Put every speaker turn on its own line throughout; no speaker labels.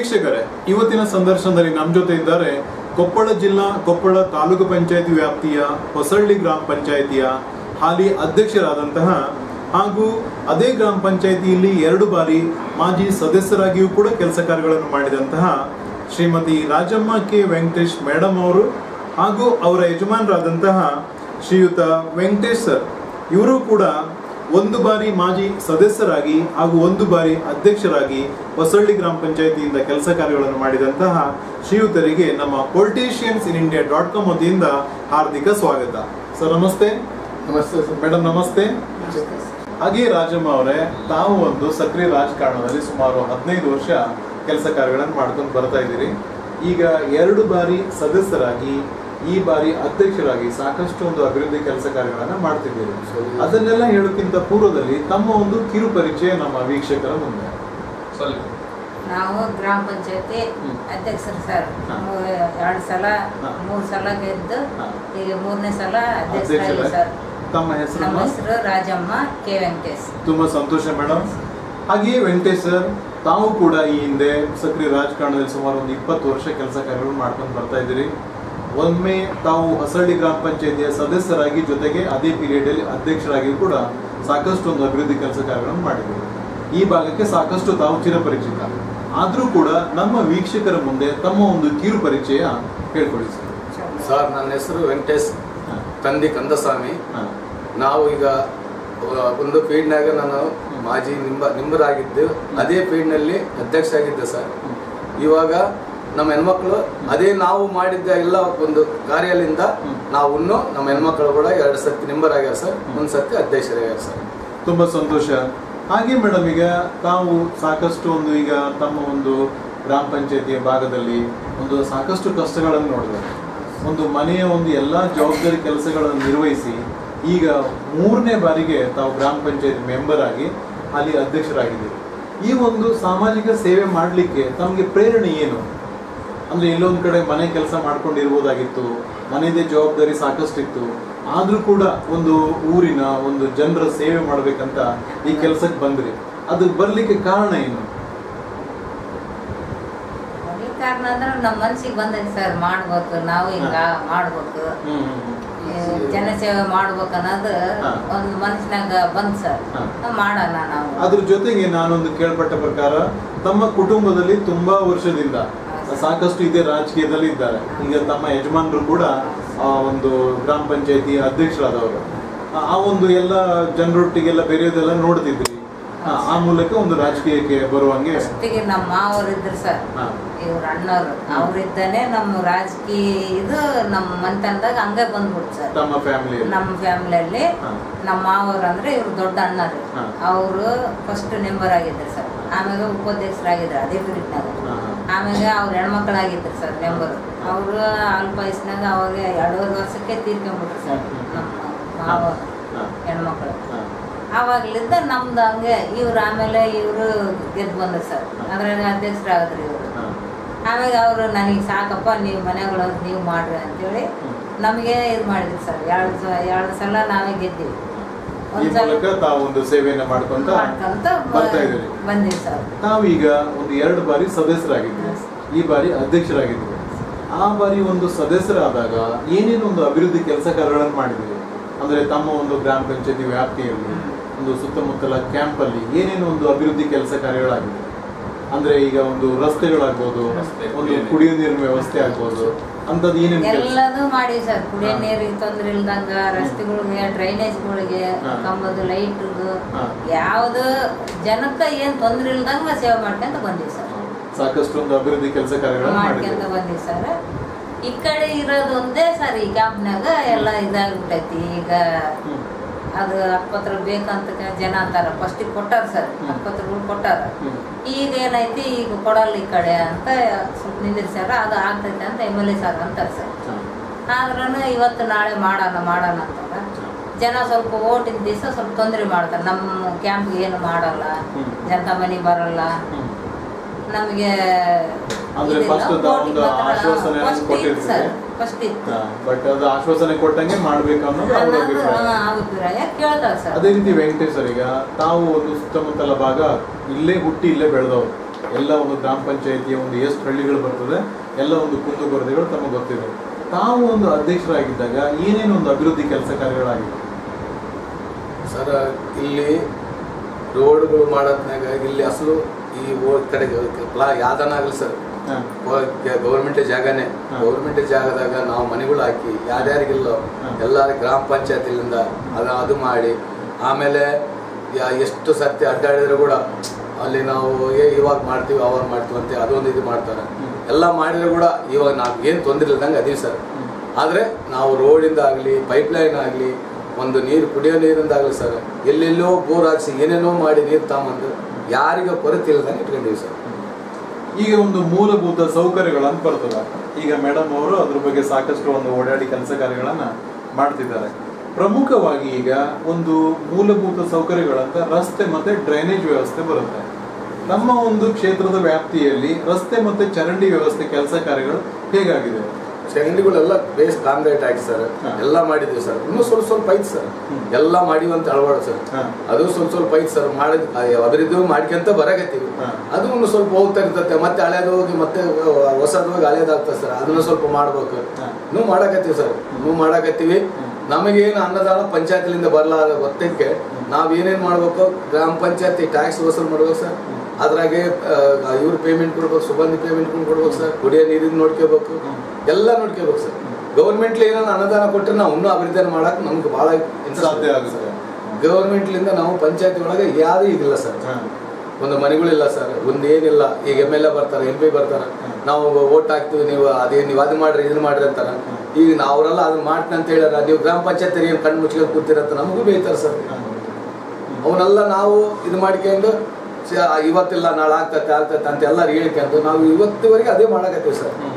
ವೀಕ್ಷಕರೇ ಇವತ್ತಿನ ಸಂದರ್ಶನದಲ್ಲಿ ನಮ್ಮ ಜೊತೆ ಇದ್ದಾರೆ ಕೊಪ್ಪಳ ಜಿಲ್ಲಾ ಕೊಪ್ಪಳ ತಾಲೂಕು ಪಂಚಾಯತಿ ವ್ಯಾಪ್ತಿಯ ಹೊಸಳ್ಳಿ ಗ್ರಾಮ ಪಂಚಾಯತಿಯ ಹಾಲಿ ಅಧ್ಯಕ್ಷರಾದಂತಹ ಹಾಗೂ ಅದೇ ಗ್ರಾಮ ಪಂಚಾಯತಿಯಲ್ಲಿ ಎರಡು ಬಾರಿ ಮಾಜಿ ಸದಸ್ಯರಾಗಿಯೂ ಕೂಡ ಕೆಲಸ ಕಾರ್ಯಗಳನ್ನು ಮಾಡಿದಂತಹ ಶ್ರೀಮತಿ ರಾಜಮ್ಮ ಕೆ ವೆಂಕಟೇಶ್ ಮೇಡಮ್ ಅವರು ಹಾಗೂ ಅವರ ಯಜಮಾನರಾದಂತಹ ಶ್ರೀಯುತ ವೆಂಕಟೇಶ್ ಸರ್ ಇವರು ಕೂಡ ಒಂದು ಬಾರಿ ಮಾಜಿ ಸದಸ್ಯರಾಗಿ ಹಾಗೂ ಒಂದು ಬಾರಿ ಅಧ್ಯಕ್ಷರಾಗಿ ಹೊಸಳ್ಳಿ ಗ್ರಾಮ ಪಂಚಾಯತಿಯಿಂದ ಕೆಲಸ ಕಾರ್ಯಗಳನ್ನು ಮಾಡಿದಂತಹ ಶ್ರೀಯುತರಿಗೆ ನಮ್ಮ politicians in India dot com ವತಿಯಿಂದ ಹಾರ್ದಿಕ ಸ್ವಾಗತ ಸರ್ ನಮಸ್ತೆ
ನಮಸ್ತೆ ಸರ್
ಮೇಡಮ್ ನಮಸ್ತೆ ಹಾಗೆ ರಾಜಮ್ಮ ಅವರೇ ತಾವು ಒಂದು ಸಕ್ರಿಯ ರಾಜಕಾರಣದಲ್ಲಿ ಸುಮಾರು ಹದಿನೈದು ವರ್ಷ ಕೆಲಸ ಕಾರ್ಯಗಳನ್ನು ಮಾಡ್ಕೊಂಡು ಬರ್ತಾ ಇದ್ದೀರಿ ಈಗ ಎರಡು ಬಾರಿ ಸದಸ್ಯರಾಗಿ ಈ ಬಾರಿ ಅಧ್ಯಕ್ಷರಾಗಿ ಸಾಕಷ್ಟು ಒಂದು ಅಭಿವೃದ್ಧಿ ಕೆಲಸ ಕಾರ್ಯಗಳನ್ನ ಮಾಡ್ತಿದ್ದೀರಿ ಅದನ್ನೆಲ್ಲ ಹೇಳೋಕ್ಕಿಂತ ಪೂರ್ವದಲ್ಲಿ ತಮ್ಮ ಒಂದು ಕಿರು ಪರಿಚಯ ನಮ್ಮ ವೀಕ್ಷಕರ ಮುಂದೆ
ಸ್ವಲ್ಪ
ನಾವು ಗ್ರಾಮ ಪಂಚಾಯತಿ
ಹ್ಮ್.
ಅಧ್ಯಕ್ಷರು ಸರ್
ಹಾ.
ಎರಡು ಸಲ
ಹಾ.
ಮೂರು ಸಲ ಗೆದ್ದು
ಹಾ.
ಈಗ ಮೂರನೇ ಸಲ ಅಧ್ಯಕ್ಷರಾಗಿ
ಅಧ್ಯಕ್ಷರೇ?
ಸರ್
ತಮ್ಮ
ನಮ್ಮ
ಹೆಸರು
ಹೆಸರು ರಾಜಮ್ಮ ಕೆ ವೆಂಕಟೇಶ್
ತುಂಬಾ ಸಂತೋಷ ಮೇಡಮ್ ಹಾಗೆಯೇ ವೆಂಕಟೇಶ್ ಸರ್ ತಾವು ಕೂಡ ಈ ಹಿಂದೆ ಸಕ್ರಿಯ ರಾಜಕಾರಣದಲ್ಲಿ ಸುಮಾರು ಒಂದು ಇಪ್ಪತ್ತು ವರ್ಷ ಕೆಲಸ ಕಾರ್ಯಗಳು ಮಾಡ್ಕೊಂಡು ಬರ್ತಾ ಇದ್ದೀರಿ ಒಮ್ಮೆ ತಾವು ಹೊಸಳ್ಳಿ ಗ್ರಾಮ ಪಂಚಾಯತಿಯ ಸದಸ್ಯರಾಗಿ ಜೊತೆಗೆ ಅದೇ ಪೀರಿಯಡ್ ಅಲ್ಲಿ ಅಧ್ಯಕ್ಷರಾಗಿ ಕೂಡ ಸಾಕಷ್ಟು ಒಂದು ಅಭಿವೃದ್ಧಿ ಕೆಲಸ ಕಾರ್ಯಗಳನ್ನು ಮಾಡಿದ್ದೀರಿ ಈ ಭಾಗಕ್ಕೆ ಸಾಕಷ್ಟು ತಾವು ಚಿರಪರಿಚಿತ ಆದ್ರೂ ಕೂಡ ನಮ್ಮ ವೀಕ್ಷಕರ ಮುಂದೆ ತಮ್ಮ ಒಂದು ಕಿರು ಪರಿಚಯ ಹೇಳ್ಕೊಡಿ ಸರ್
ಸರ್ ನನ್ನ ಹೆಸರು ವೆಂಕಟೇಶ್
ಹಾ,
ತಂದಿ ಕಂದಸ್ವಾಮಿ
ಹಾ,
ನಾವು ಈಗ ಆ, ಒಂದು ಫೀಲ್ಡ್ನಾಗ ನಾನು ಮಾಜಿ ನಿಂಬ ನಿಂಬರಾಗಿದ್ದು ಅದೇ ಫೀಲ್ಡ್ನಲ್ಲಿ ಅಧ್ಯಕ್ಷ ಆಗಿದ್ದೆ ಸರ್
ಹ್ಮ್.
ಇವಾಗ ನಮ್ಮ ಹೆಣ್ಮಕ್ಳು ಅದೇ ನಾವು ಮಾಡಿದ್ದ ಎಲ್ಲ ಒಂದು ಕಾರ್ಯದಿಂದ
ಹ್ಮ್.
ನಾವು ನಮ್ಮ ಹೆಣ್ಮಕ್ಳು ಕೂಡ ಎರಡು ಸರ್ತಿ ನಿಂಬರ್ ಆಗ್ಯಾರ ಸರ್ ಒಂದು ಸರ್ತಿ ಅಧ್ಯಕ್ಷರಾಗ್ಯಾರ ಸರ್
ತುಂಬಾ ಸಂತೋಷ ಹಾಗೆ ಮೇಡಮ್ ಈಗ ತಾವು ಸಾಕಷ್ಟು ಒಂದು ಈಗ ತಮ್ಮ ಒಂದು ಗ್ರಾಮ ಪಂಚಾಯತಿಯ ಭಾಗದಲ್ಲಿ ಒಂದು ಸಾಕಷ್ಟು ಕಷ್ಟಗಳನ್ನು ನೋಡಿದ್ದಾರೆ ಒಂದು ಮನೆಯ ಒಂದು ಎಲ್ಲಾ ಜವಾಬ್ದಾರಿ ಕೆಲಸಗಳನ್ನು ನಿರ್ವಹಿಸಿ ಈಗ ಮೂರನೇ ಬಾರಿಗೆ ತಾವು ಗ್ರಾಮ ಪಂಚಾಯತ್ ಮೆಂಬರ್ ಆಗಿ ಅಲ್ಲಿ ಅಧ್ಯಕ್ಷರಾಗಿದ್ದೀರಿ ಈ ಒಂದು ಸಾಮಾಜಿಕ ಸೇವೆ ಮಾಡಲಿಕ್ಕೆ ತಮಗೆ ಪ್ರೇರಣೆ ಏನು ಅಂದ್ರೆ ಎಲ್ಲೊಂದ್ ಕಡೆ ಮನೆ ಕೆಲಸ ಮಾಡ್ಕೊಂಡಿರ್ಬೋದಾಗಿತ್ತು ಮನೆಯದೇ ಜವಾಬ್ದಾರಿ ಸಾಕಷ್ಟಿತ್ತು ಆದ್ರೂ ಕೂಡ ಒಂದು ಊರಿನ ಒಂದು ಜನರ ಸೇವೆ ಮಾಡ್ಬೇಕಂತ ಈ ಕೆಲಸಕ್ಕೆ ಬಂದ್ರಿ ಅದು ಬರ್ಲಿಕ್ಕೆ ಕಾರಣ ಏನು
ಈ ಕಾರಣ ಅಂದ್ರೆ ನಮ್ಮ ಮನ್ಸಿಗೆ ಬಂದೈತೆ ಸರ್ ಮಾಡ್ಬೇಕು ನಾವು ಹಿಂಗ ಮಾಡ್ಬೇಕು ಈ ಜನಸೇವೆ ಮಾಡ್ಬೇಕು ಅನ್ನೋದು
ಹಾ.
ಒಂದು ಮನಸ್ಸಿನಾಗ ಬಂದ್ ಸರ್
ಹಾ.
ಮಾಡೋಣ ನಾವು
ಅದ್ರ ಜೊತೆಗೆ ನಾನೊಂದು ಕೇಳ್ಪಟ್ಟ ಪ್ರಕಾರ ತಮ್ಮ ಕುಟುಂಬದಲ್ಲಿ ತುಂಬಾ ವರ್ಷದಿಂದ ಸಾಕಷ್ಟು ಇದೇ ರಾಜಕೀಯದಲ್ಲಿ ಇದ್ದಾರೆ ಈಗ ತಮ್ಮ ಯಜಮಾನರು ಕೂಡ ಆ ಒಂದು ಗ್ರಾಮ ಪಂಚಾಯತಿ ಅಧ್ಯಕ್ಷರಾದವರು ಆ- ಆ ಒಂದು ಎಲ್ಲ ಜನರೊಟ್ಟಿಗೆಲ್ಲ ಬೆರೆಯೋದೆಲ್ಲ ನೋಡ್ತಿದ್ರಿ ಆ- ಆ ಮೂಲಕ ಒಂದು ರಾಜಕೀಯಕ್ಕೆ ಬರುವಂಗೆ
ಫಸ್ಟಿಗೆ ನಮ್ಮ ಮಾವರು ಇದ್ರು ಸರ್
ಹಾ.
ಇವ್ರ ಅಣ್ಣವ್ರು ಅವ್ರಿದ್ದಾನೆ ನಮ್ಮ ರಾಜಕೀಯ ಇದು ನಮ್ಮ ಮನೆತನದಾಗ ಹಂಗೆ ಬಂದ್ಬಿಡ್ತು ಸರ್
ತಮ್ಮ ಫ್ಯಾಮಿಲಿ
ನಮ್ಮ ಫ್ಯಾಮಿಲಿಯಲ್ಲಿ
ಹಾ.
ನಮ್ಮ ಮಾವರು ಅಂದ್ರೆ ಇವ್ರು ದೊಡ್ಡ ಅಣ್ಣರು
ಹಾ.
ಅವರು ಫಸ್ಟ್ ಮೆಂಬರ್ ಆಗಿದ್ರು ಸರ್ ಆಮೇಲೆ ಉಪಾಧ್ಯಕ್ಷರಾಗಿದ್ರು ಅದೇ ಪೀರಿಯಡ್ನಾಗ ಆಮೇಲೆ ಅವ್ರ ಹೆಣ್ಮಕ್ಳಾಗಿದ್ರು ಸರ್ ಮೆಂಬರ್ ಅವರು ಅಲ್ಪ ವಯಸ್ಸಿನಾಗ ಅವಾಗ ಎರಡೂವರೆ ವರ್ಷಕ್ಕೆ ತೀರ್ಕೊಂಡ್ಬಿಟ್ರು ಸರ್ ನಮ್ಮ ಮಾವ ಹೆಣ್ಮಕ್ಳು ಆವಾಗ್ಲಿಂದ ನಮ್ದು ಹಂಗೆ ಇವ್ರು ಆಮೇಲೆ ಇವರು ಗೆದ್ದು ಬಂದ್ರು ಸರ್ ಅದ್ರಾಗ ಅಧ್ಯಕ್ಷರಾಗಿದ್ರು ಇವರು ಆಮೇಲೆ ಅವರು ನನಗೆ ಸಾಕಪ್ಪ ನೀವು ಮನೆಗಳು ನೀವು ಮಾಡ್ರಿ ಅಂತೇಳಿ ನಮಗೆ ಇದು ಮಾಡಿದ್ರು ಸರ್ ಎರಡು ಸ ಎರಡು ಸಲ ನಾವೇ ಗೆದ್ದೀವಿ
ಈ
ಒಂದ್ ಸಲ
ಮೂಲಕ ತಾವು ಒಂದು ಸೇವೆಯನ್ನ ಮಾಡ್ಕೊಂತ
ಮಾಡ್ಕೊಂತ
ಬರ್ತಾ ಇದ್ದೀರಿ
ಬಂದೀವಿ ಸರ್
ತಾವೀಗ ಒಂದು ಎರಡು ಬಾರಿ ಸದಸ್ಯರಾಗಿದ್ರಿ ಈ ಬಾರಿ ಅಧ್ಯಕ್ಷರಾಗಿದ್ರಿ ಆ ಬಾರಿ ಒಂದು ಸದಸ್ಯರಾದಾಗ ಏನೇನು ಒಂದು ಅಭಿವೃದ್ಧಿ ಕೆಲಸ ಕಾರ್ಯಗಳನ್ನು ಮಾಡಿದ್ರಿ ಅಂದ್ರೆ ತಮ್ಮ ಒಂದು ಗ್ರಾಮ ಪಂಚಾಯತಿ ವ್ಯಾಪ್ತಿಯಲ್ಲಿ ಒಂದು ಸುತ್ತಮುತ್ತಲ ಕ್ಯಾಂಪ್ ಅಲ್ಲಿ ಏನೇನು ಒಂದು ಅಭಿವೃದ್ಧಿ ಕೆಲಸ ಕಾರ್ಯಗಳಾಗಿದೆ ಅಂದ್ರೆ ಈಗ ಒಂದು ರಸ್ತೆಗಳಾಗ್ಬೋದು
ರಸ್ತೆ,
ಒಂದು
ಕುಡಿಯೋ
ಕುಡಿಯೋ ನೀರಿನ ವ್ಯವಸ್ಥೆ ಆಗ್ಬೋದು ಅಂತದ್ ಏನೇನು ಕೆಲಸ
ಎಲ್ಲದೂ ಮಾಡಿ ಸರ್ ಕುಡಿಯೋ
ಹಾ.
ನೀರಿಗೆ ತೊಂದ್ರೆ ಇಲ್ದಂಗ ರಸ್ತೆಗಳಿಗೆ ಡ್ರೈನೇಜ್ಗಳಿಗೆ
ಹಾ.
ಕಂಬದ ಲೈಟ್ದು
ಹಾ.
ಯಾವ್ದು ಜನಕ್ಕೆ ಏನ್ ತೊಂದ್ರೆ ಇಲ್ದಂಗ ಸೇವೆ ಮಾಡ್ಕೊಂತ ಬಂದೀವಿ ಸರ್
ಸಾಕಷ್ಟು ಒಂದು ಅಭಿವೃದ್ಧಿ ಕೆಲಸ ಕಾರ್ಯಗಳನ್ನು
ಮಾಡ್ಕೊಂತ
ಮಾಡಿದ್ರಿ
ಬಂದೀವಿ ಸರ್ ಈ ಕಡೆ ಇರೋದು ಒಂದೇ ಸರ್ ಈ ಕ್ಯಾಂಪ್ನಾಗ ಎಲ್ಲ ಇದಾಗ್ಬಿಟ್ಟೈತಿ ಈಗ
ಹ್ಮ್.
ಅದು ಹಕ್ಕಪತ್ರ ಬೇಕಂತ ಕ- ಜನ ಅಂತಾರ ಫಸ್ಟಿಗೆ ಕೊಟ್ಟಾರ ಸರ್
ಹ್ಮ್.
ಹಕ್ಕಪತ್ರಗಳು ಕೊಟ್ಟಾರ
ಹ್ಮ್.
ಈಗ ಏನೈತಿ ಈಗ ಕೊಡಲ್ಲ ಈ ಕಡೆ ಅಂತ ಸ್ವಲ್ಪ ನಿಂದಿರ್ಸ್ಯಾರ ಅದು ಆಗ್ತೈತೆ ಅಂತ ಎಮ್ ಎಲ್ ಎ ಸರ್ ಅಂತಾರೆ ಸರ್
ಹಾ.
ಆದ್ರೂ ಇವತ್ತು ನಾಳೆ ಮಾಡೋಣ ಮಾಡೋಣ ಅಂತಂದ್ರೆ ಜನ ಸ್ವಲ್ಪ ಓಟಿನ ದಿವಸ ಸ್ವಲ್ಪ ತೊಂದರೆ ಮಾಡ್ತಾರೆ ನಮ್ಮ ಕ್ಯಾಂಪ್ಗೆ ಏನು ಮಾಡಲ್ಲ
ಹ್ಮ್.
ಜನತಾ ಮನೆ ಬರಲ್ಲ
ಹ್ಮ್.
ನಮಗೆ
ಅಂದ್ರೆ first ಅದು ಒಂದು ಆಶ್ವಾಸನೆ ಕೊಟ್ಟಿರ್ತೀರಿ.
ಸರ್ ಫಸ್ಟ್ ಇತ್ತು
ಬಟ್ ಅದು ಆಶ್ವಾಸನೆ ಕೊಟ್ಟಂಗೆ ಮಾಡ್ಬೇಕು ಅನ್ನೋದು ಅವ್ರ
ಅನ್ನೋದು,
ಅಭಿಪ್ರಾಯ
ಹಾ, ಅಭಿಪ್ರಾಯ ಕೇಳ್ತಾರೆ ಸರ್
ಅದೇ ರೀತಿ ವೆಂಕಟೇಶ್ ಸರ್ ಈಗ ತಾವು ಒಂದು ಸುತ್ತಮುತ್ತಲ ಭಾಗ ಇಲ್ಲೇ ಹುಟ್ಟಿ ಇಲ್ಲೇ ಬೆಳೆದವರು ಎಲ್ಲ ಒಂದು ಗ್ರಾಮ ಪಂಚಾಯಿತಿಯ ಒಂದು ಎಷ್ಟು ಹಳ್ಳಿಗಳು ಬರ್ತದೆ ಎಲ್ಲ ಒಂದು ಕುಂದುಕೊರತೆಗಳು ತಮಗೆ ಗೊತ್ತಿದೆ ತಾವು ಒಂದು ಅಧ್ಯಕ್ಷರಾಗಿದ್ದಾಗ ಏನೇನು ಒಂದು ಅಭಿವೃದ್ಧಿ ಕೆಲಸ ಕಾರ್ಯಗಳಾಗಿದೆ
ಸರ್ ಇಲ್ಲಿ ರೋಡ್ಗಳು ಮಾಡೋದ್ನಾಗ ಇಲ್ಲಿ ಅಸಲು ಈ ಓ ಕಡೆ ಪ್ಲಾ ಯಾವ್ದನ ಆಗಲಿ ಸರ್
ಹಾ.
ಗೌರ್ಮೆಂಟ್ ಜಾಗನೇ
ಹಾ.
ಗೌರ್ಮೆಂಟ್ ಜಾಗದಾಗ ನಾವು ಮನೆಗಳು ಹಾಕಿ ಯಾರ್ಯಾರಿಗಿಲ್ಲೋ
ಹಾ.
ಎಲ್ಲಾರ ಗ್ರಾಮ ಪಂಚಾಯತಿಲಿಂದ ಅದು ಅದು ಮಾಡಿ ಆಮೇಲೆ ಯಾ- ಎಷ್ಟು ಸರ್ತಿ ಅಡ್ಡಾಡಿದ್ರು ಕೂಡ ಅಲ್ಲಿ ನಾವು ಏ ಇವಾಗ ಮಾಡ್ತೀವಿ ಅವಾಗ ಮಾಡ್ತೀವಿ ಅಂತ ಅದೊಂದು ಇದು ಮಾಡ್ತಾರೆ
ಹ್ಮ್.
ಎಲ್ಲ ಮಾಡಿದ್ರು ಕೂಡ ಇವಾಗ ನಾವು ಏನು ತೊಂದರೆ ಇಲ್ದಂಗೆ ಅದೀವಿ ಸರ್
ಹ್ಮ್.
ಆದರೆ ನಾವು ರೋಡಿಂದ ಆಗಲಿ ಪೈಪ್ಲೈನ್ ಆಗಲಿ ಒಂದು ನೀರು ಕುಡಿಯೋ ನೀರಿಂದ ಆಗಲಿ ಸರ್ ಎಲ್ಲೆಲ್ಲೋ ಬೋರ್ ಹಾಕ್ಸಿ ಏನೇನೋ ಮಾಡಿ ನೀರು ತಗೊಂಬಂದು ಯಾರಿಗ ಕೊರತೆ ಇಲ್ದಂಗೆ ಇಟ್ಕೊಂಡಿವಿ ಸರ್
ಈಗ ಒಂದು ಮೂಲಭೂತ ಸೌಕರ್ಯಗಳಂತ ಬರ್ತದ ಈಗ ಮೇಡಮ್ ಅವರು ಅದ್ರ ಬಗ್ಗೆ ಸಾಕಷ್ಟು ಒಂದು ಓಡಾಡಿ ಕೆಲಸ ಕಾರ್ಯಗಳನ್ನ ಮಾಡ್ತಿದ್ದಾರೆ ಪ್ರಮುಖವಾಗಿ ಈಗ ಒಂದು ಮೂಲಭೂತ ಸೌಕರ್ಯಗಳಂತ ರಸ್ತೆ ಮತ್ತೆ ಡ್ರೈನೇಜ್ ವ್ಯವಸ್ಥೆ ಬರುತ್ತೆ ನಮ್ಮ ಒಂದು ಕ್ಷೇತ್ರದ ವ್ಯಾಪ್ತಿಯಲ್ಲಿ ರಸ್ತೆ ಮತ್ತೆ ಚರಂಡಿ ವ್ಯವಸ್ಥೆ ಕೆಲಸ ಕಾರ್ಯಗಳು ಹೇಗಾಗಿದೆ
ಚರಂಡಿಗಳೆಲ್ಲ ಬೇಸ್ ಕಾಂಕ್ರೀಟ್ ಹಾಕಿ ಸರ್
ಹಾ.
ಎಲ್ಲ ಮಾಡಿದ್ವಿ ಸರ್ ಇನ್ನೂ ಸ್ವಲ್ಪ ಸ್ವಲ್ಪ ಐತೆ ಸರ್
ಹ್ಮ್.
ಎಲ್ಲ ಮಾಡಿವಿ ಅಂತ ಅಳವಾಡ ಸರ್
ಹಾ.
ಅದು ಸ್ವಲ್ಪ ಸ್ವಲ್ಪ ಐತೆ ಸರ್ ಮಾಡಿದ್ ಅದರಿದ್ದು ಮಾಡ್ಕೊಂತ ಬರಕತ್ತೀವಿ
ಹಾ.
ಅದು ಒಂದು ಸ್ವಲ್ಪ ಹೋಗ್ತಾ ಇರ್ತತೆ ಮತ್ತೆ ಹಳೇದು ಹೋಗಿ ಮತ್ತೆ ಹೊಸದು ಹೋಗಿ ಹಳೇದಾಗ್ತದೆ ಸರ್ ಅದನ್ನ ಸ್ವಲ್ಪ ಮಾಡ್ಬೇಕು
ಹಾ.
ಇನ್ನೂ ಮಾಡಕತ್ತೀವಿ ಸರ್ ಇನ್ನೂ ಮಾಡಕತ್ತೀವಿ ನಮಗೇನು ಅನ್ನದಾನ ಪಂಚಾಯತಿಲಿಂದ ಬರಲಾದ ಗೊತ್ತಕ್ಕೆ ನಾವ್ ಏನೇನ್ ಮಾಡ್ಬೇಕು ಗ್ರಾಮ ಪಂಚಾಯತಿ ಟ್ಯಾಕ್ಸ್ ವಸೂಲ್ ಮಾಡ್ಬೇಕು ಸರ್ ಅದ್ರಾಗೆ ಇವ್ರ ಪೇಮೆಂಟ್ ಕೊಡ್ಬೇಕು ಸುಗಂಧಿ ಪೇಮೆಂಟ್ ಕೊಡ್ಬೇಕು ಸರ್ ಕುಡಿಯೋ ನೀರಿನ ನೋಡ್ಕೋಬೇಕು
ಹ್ಮ್.
ಎಲ್ಲ ನೋಡ್ಕೋಬೇಕು ಸರ್ ಗೌರ್ಮೆಂಟ್ ಏನಾದ್ರು ಅನುದಾನ ಕೊಟ್ಟರೆ ನಾವು ಇನ್ನೂ ಅಭಿವೃದ್ಧಿ ಮಾಡಕ್ ನಮ್ಗೆ ಬಹಳ
ಸಾಧ್ಯ ಆಗುತ್ತೆ
ಗೌರ್ಮೆಂಟ್ಲಿಂದ ನಾವು ಪಂಚಾಯತಿ ಒಳಗೆ ಯಾರು ಈಗಿಲ್ಲ ಸರ್
ಹಾ.
ಒಂದು ಮನೆಗಳಿಲ್ಲ ಸರ್ ಒಂದು ಏನಿಲ್ಲ ಈಗ ಎಮ್ ಎಲ್ ಎ ಬರ್ತಾರೆ ಎಂ ಪಿ ಬರ್ತಾರೆ ನಾವು ಓಟ್ ಹಾಕ್ತೀವಿ ನೀವು ಅದೇ ನೀವು ಅದು ಮಾಡ್ರಿ ಇದನ್ನ ಮಾಡ್ರಿ ಅಂತಾರ ಈಗ ನಾವು ಅವರೆಲ್ಲ ಅದನ್ನ ಮಾಡ್ತೀನಿ ಅಂತ ಹೇಳ್ಯಾರ ನೀವು ಗ್ರಾಮ ಪಂಚಾಯತ್ ಏನು ಕಣ್ಣು ಮುಚ್ಕೊಂಡು ಕೂತಿರಂತ ನಮಗೂ ಬೇಯ್ತಾರೆ ಸರ್
ಹಾ.
ಅವನ್ನೆಲ್ಲ ನಾವು ಇದು ಮಾಡ್ಕೊಂಡು ಸ- ಇವತ್ತಿಲ್ಲ ನಾಳೆ ಆಗ್ತತೆ ಆಗ್ತತೆ ಅಂತ ಎಲ್ಲರೂ ಹೇಳ್ಕೊಂಡು ನಾವು ಇವತ್ತಿವರೆಗೆ ಅದೇ ಮಾಡಕತ್ತೀವಿ ಸರ್
ಹ್ಮ್.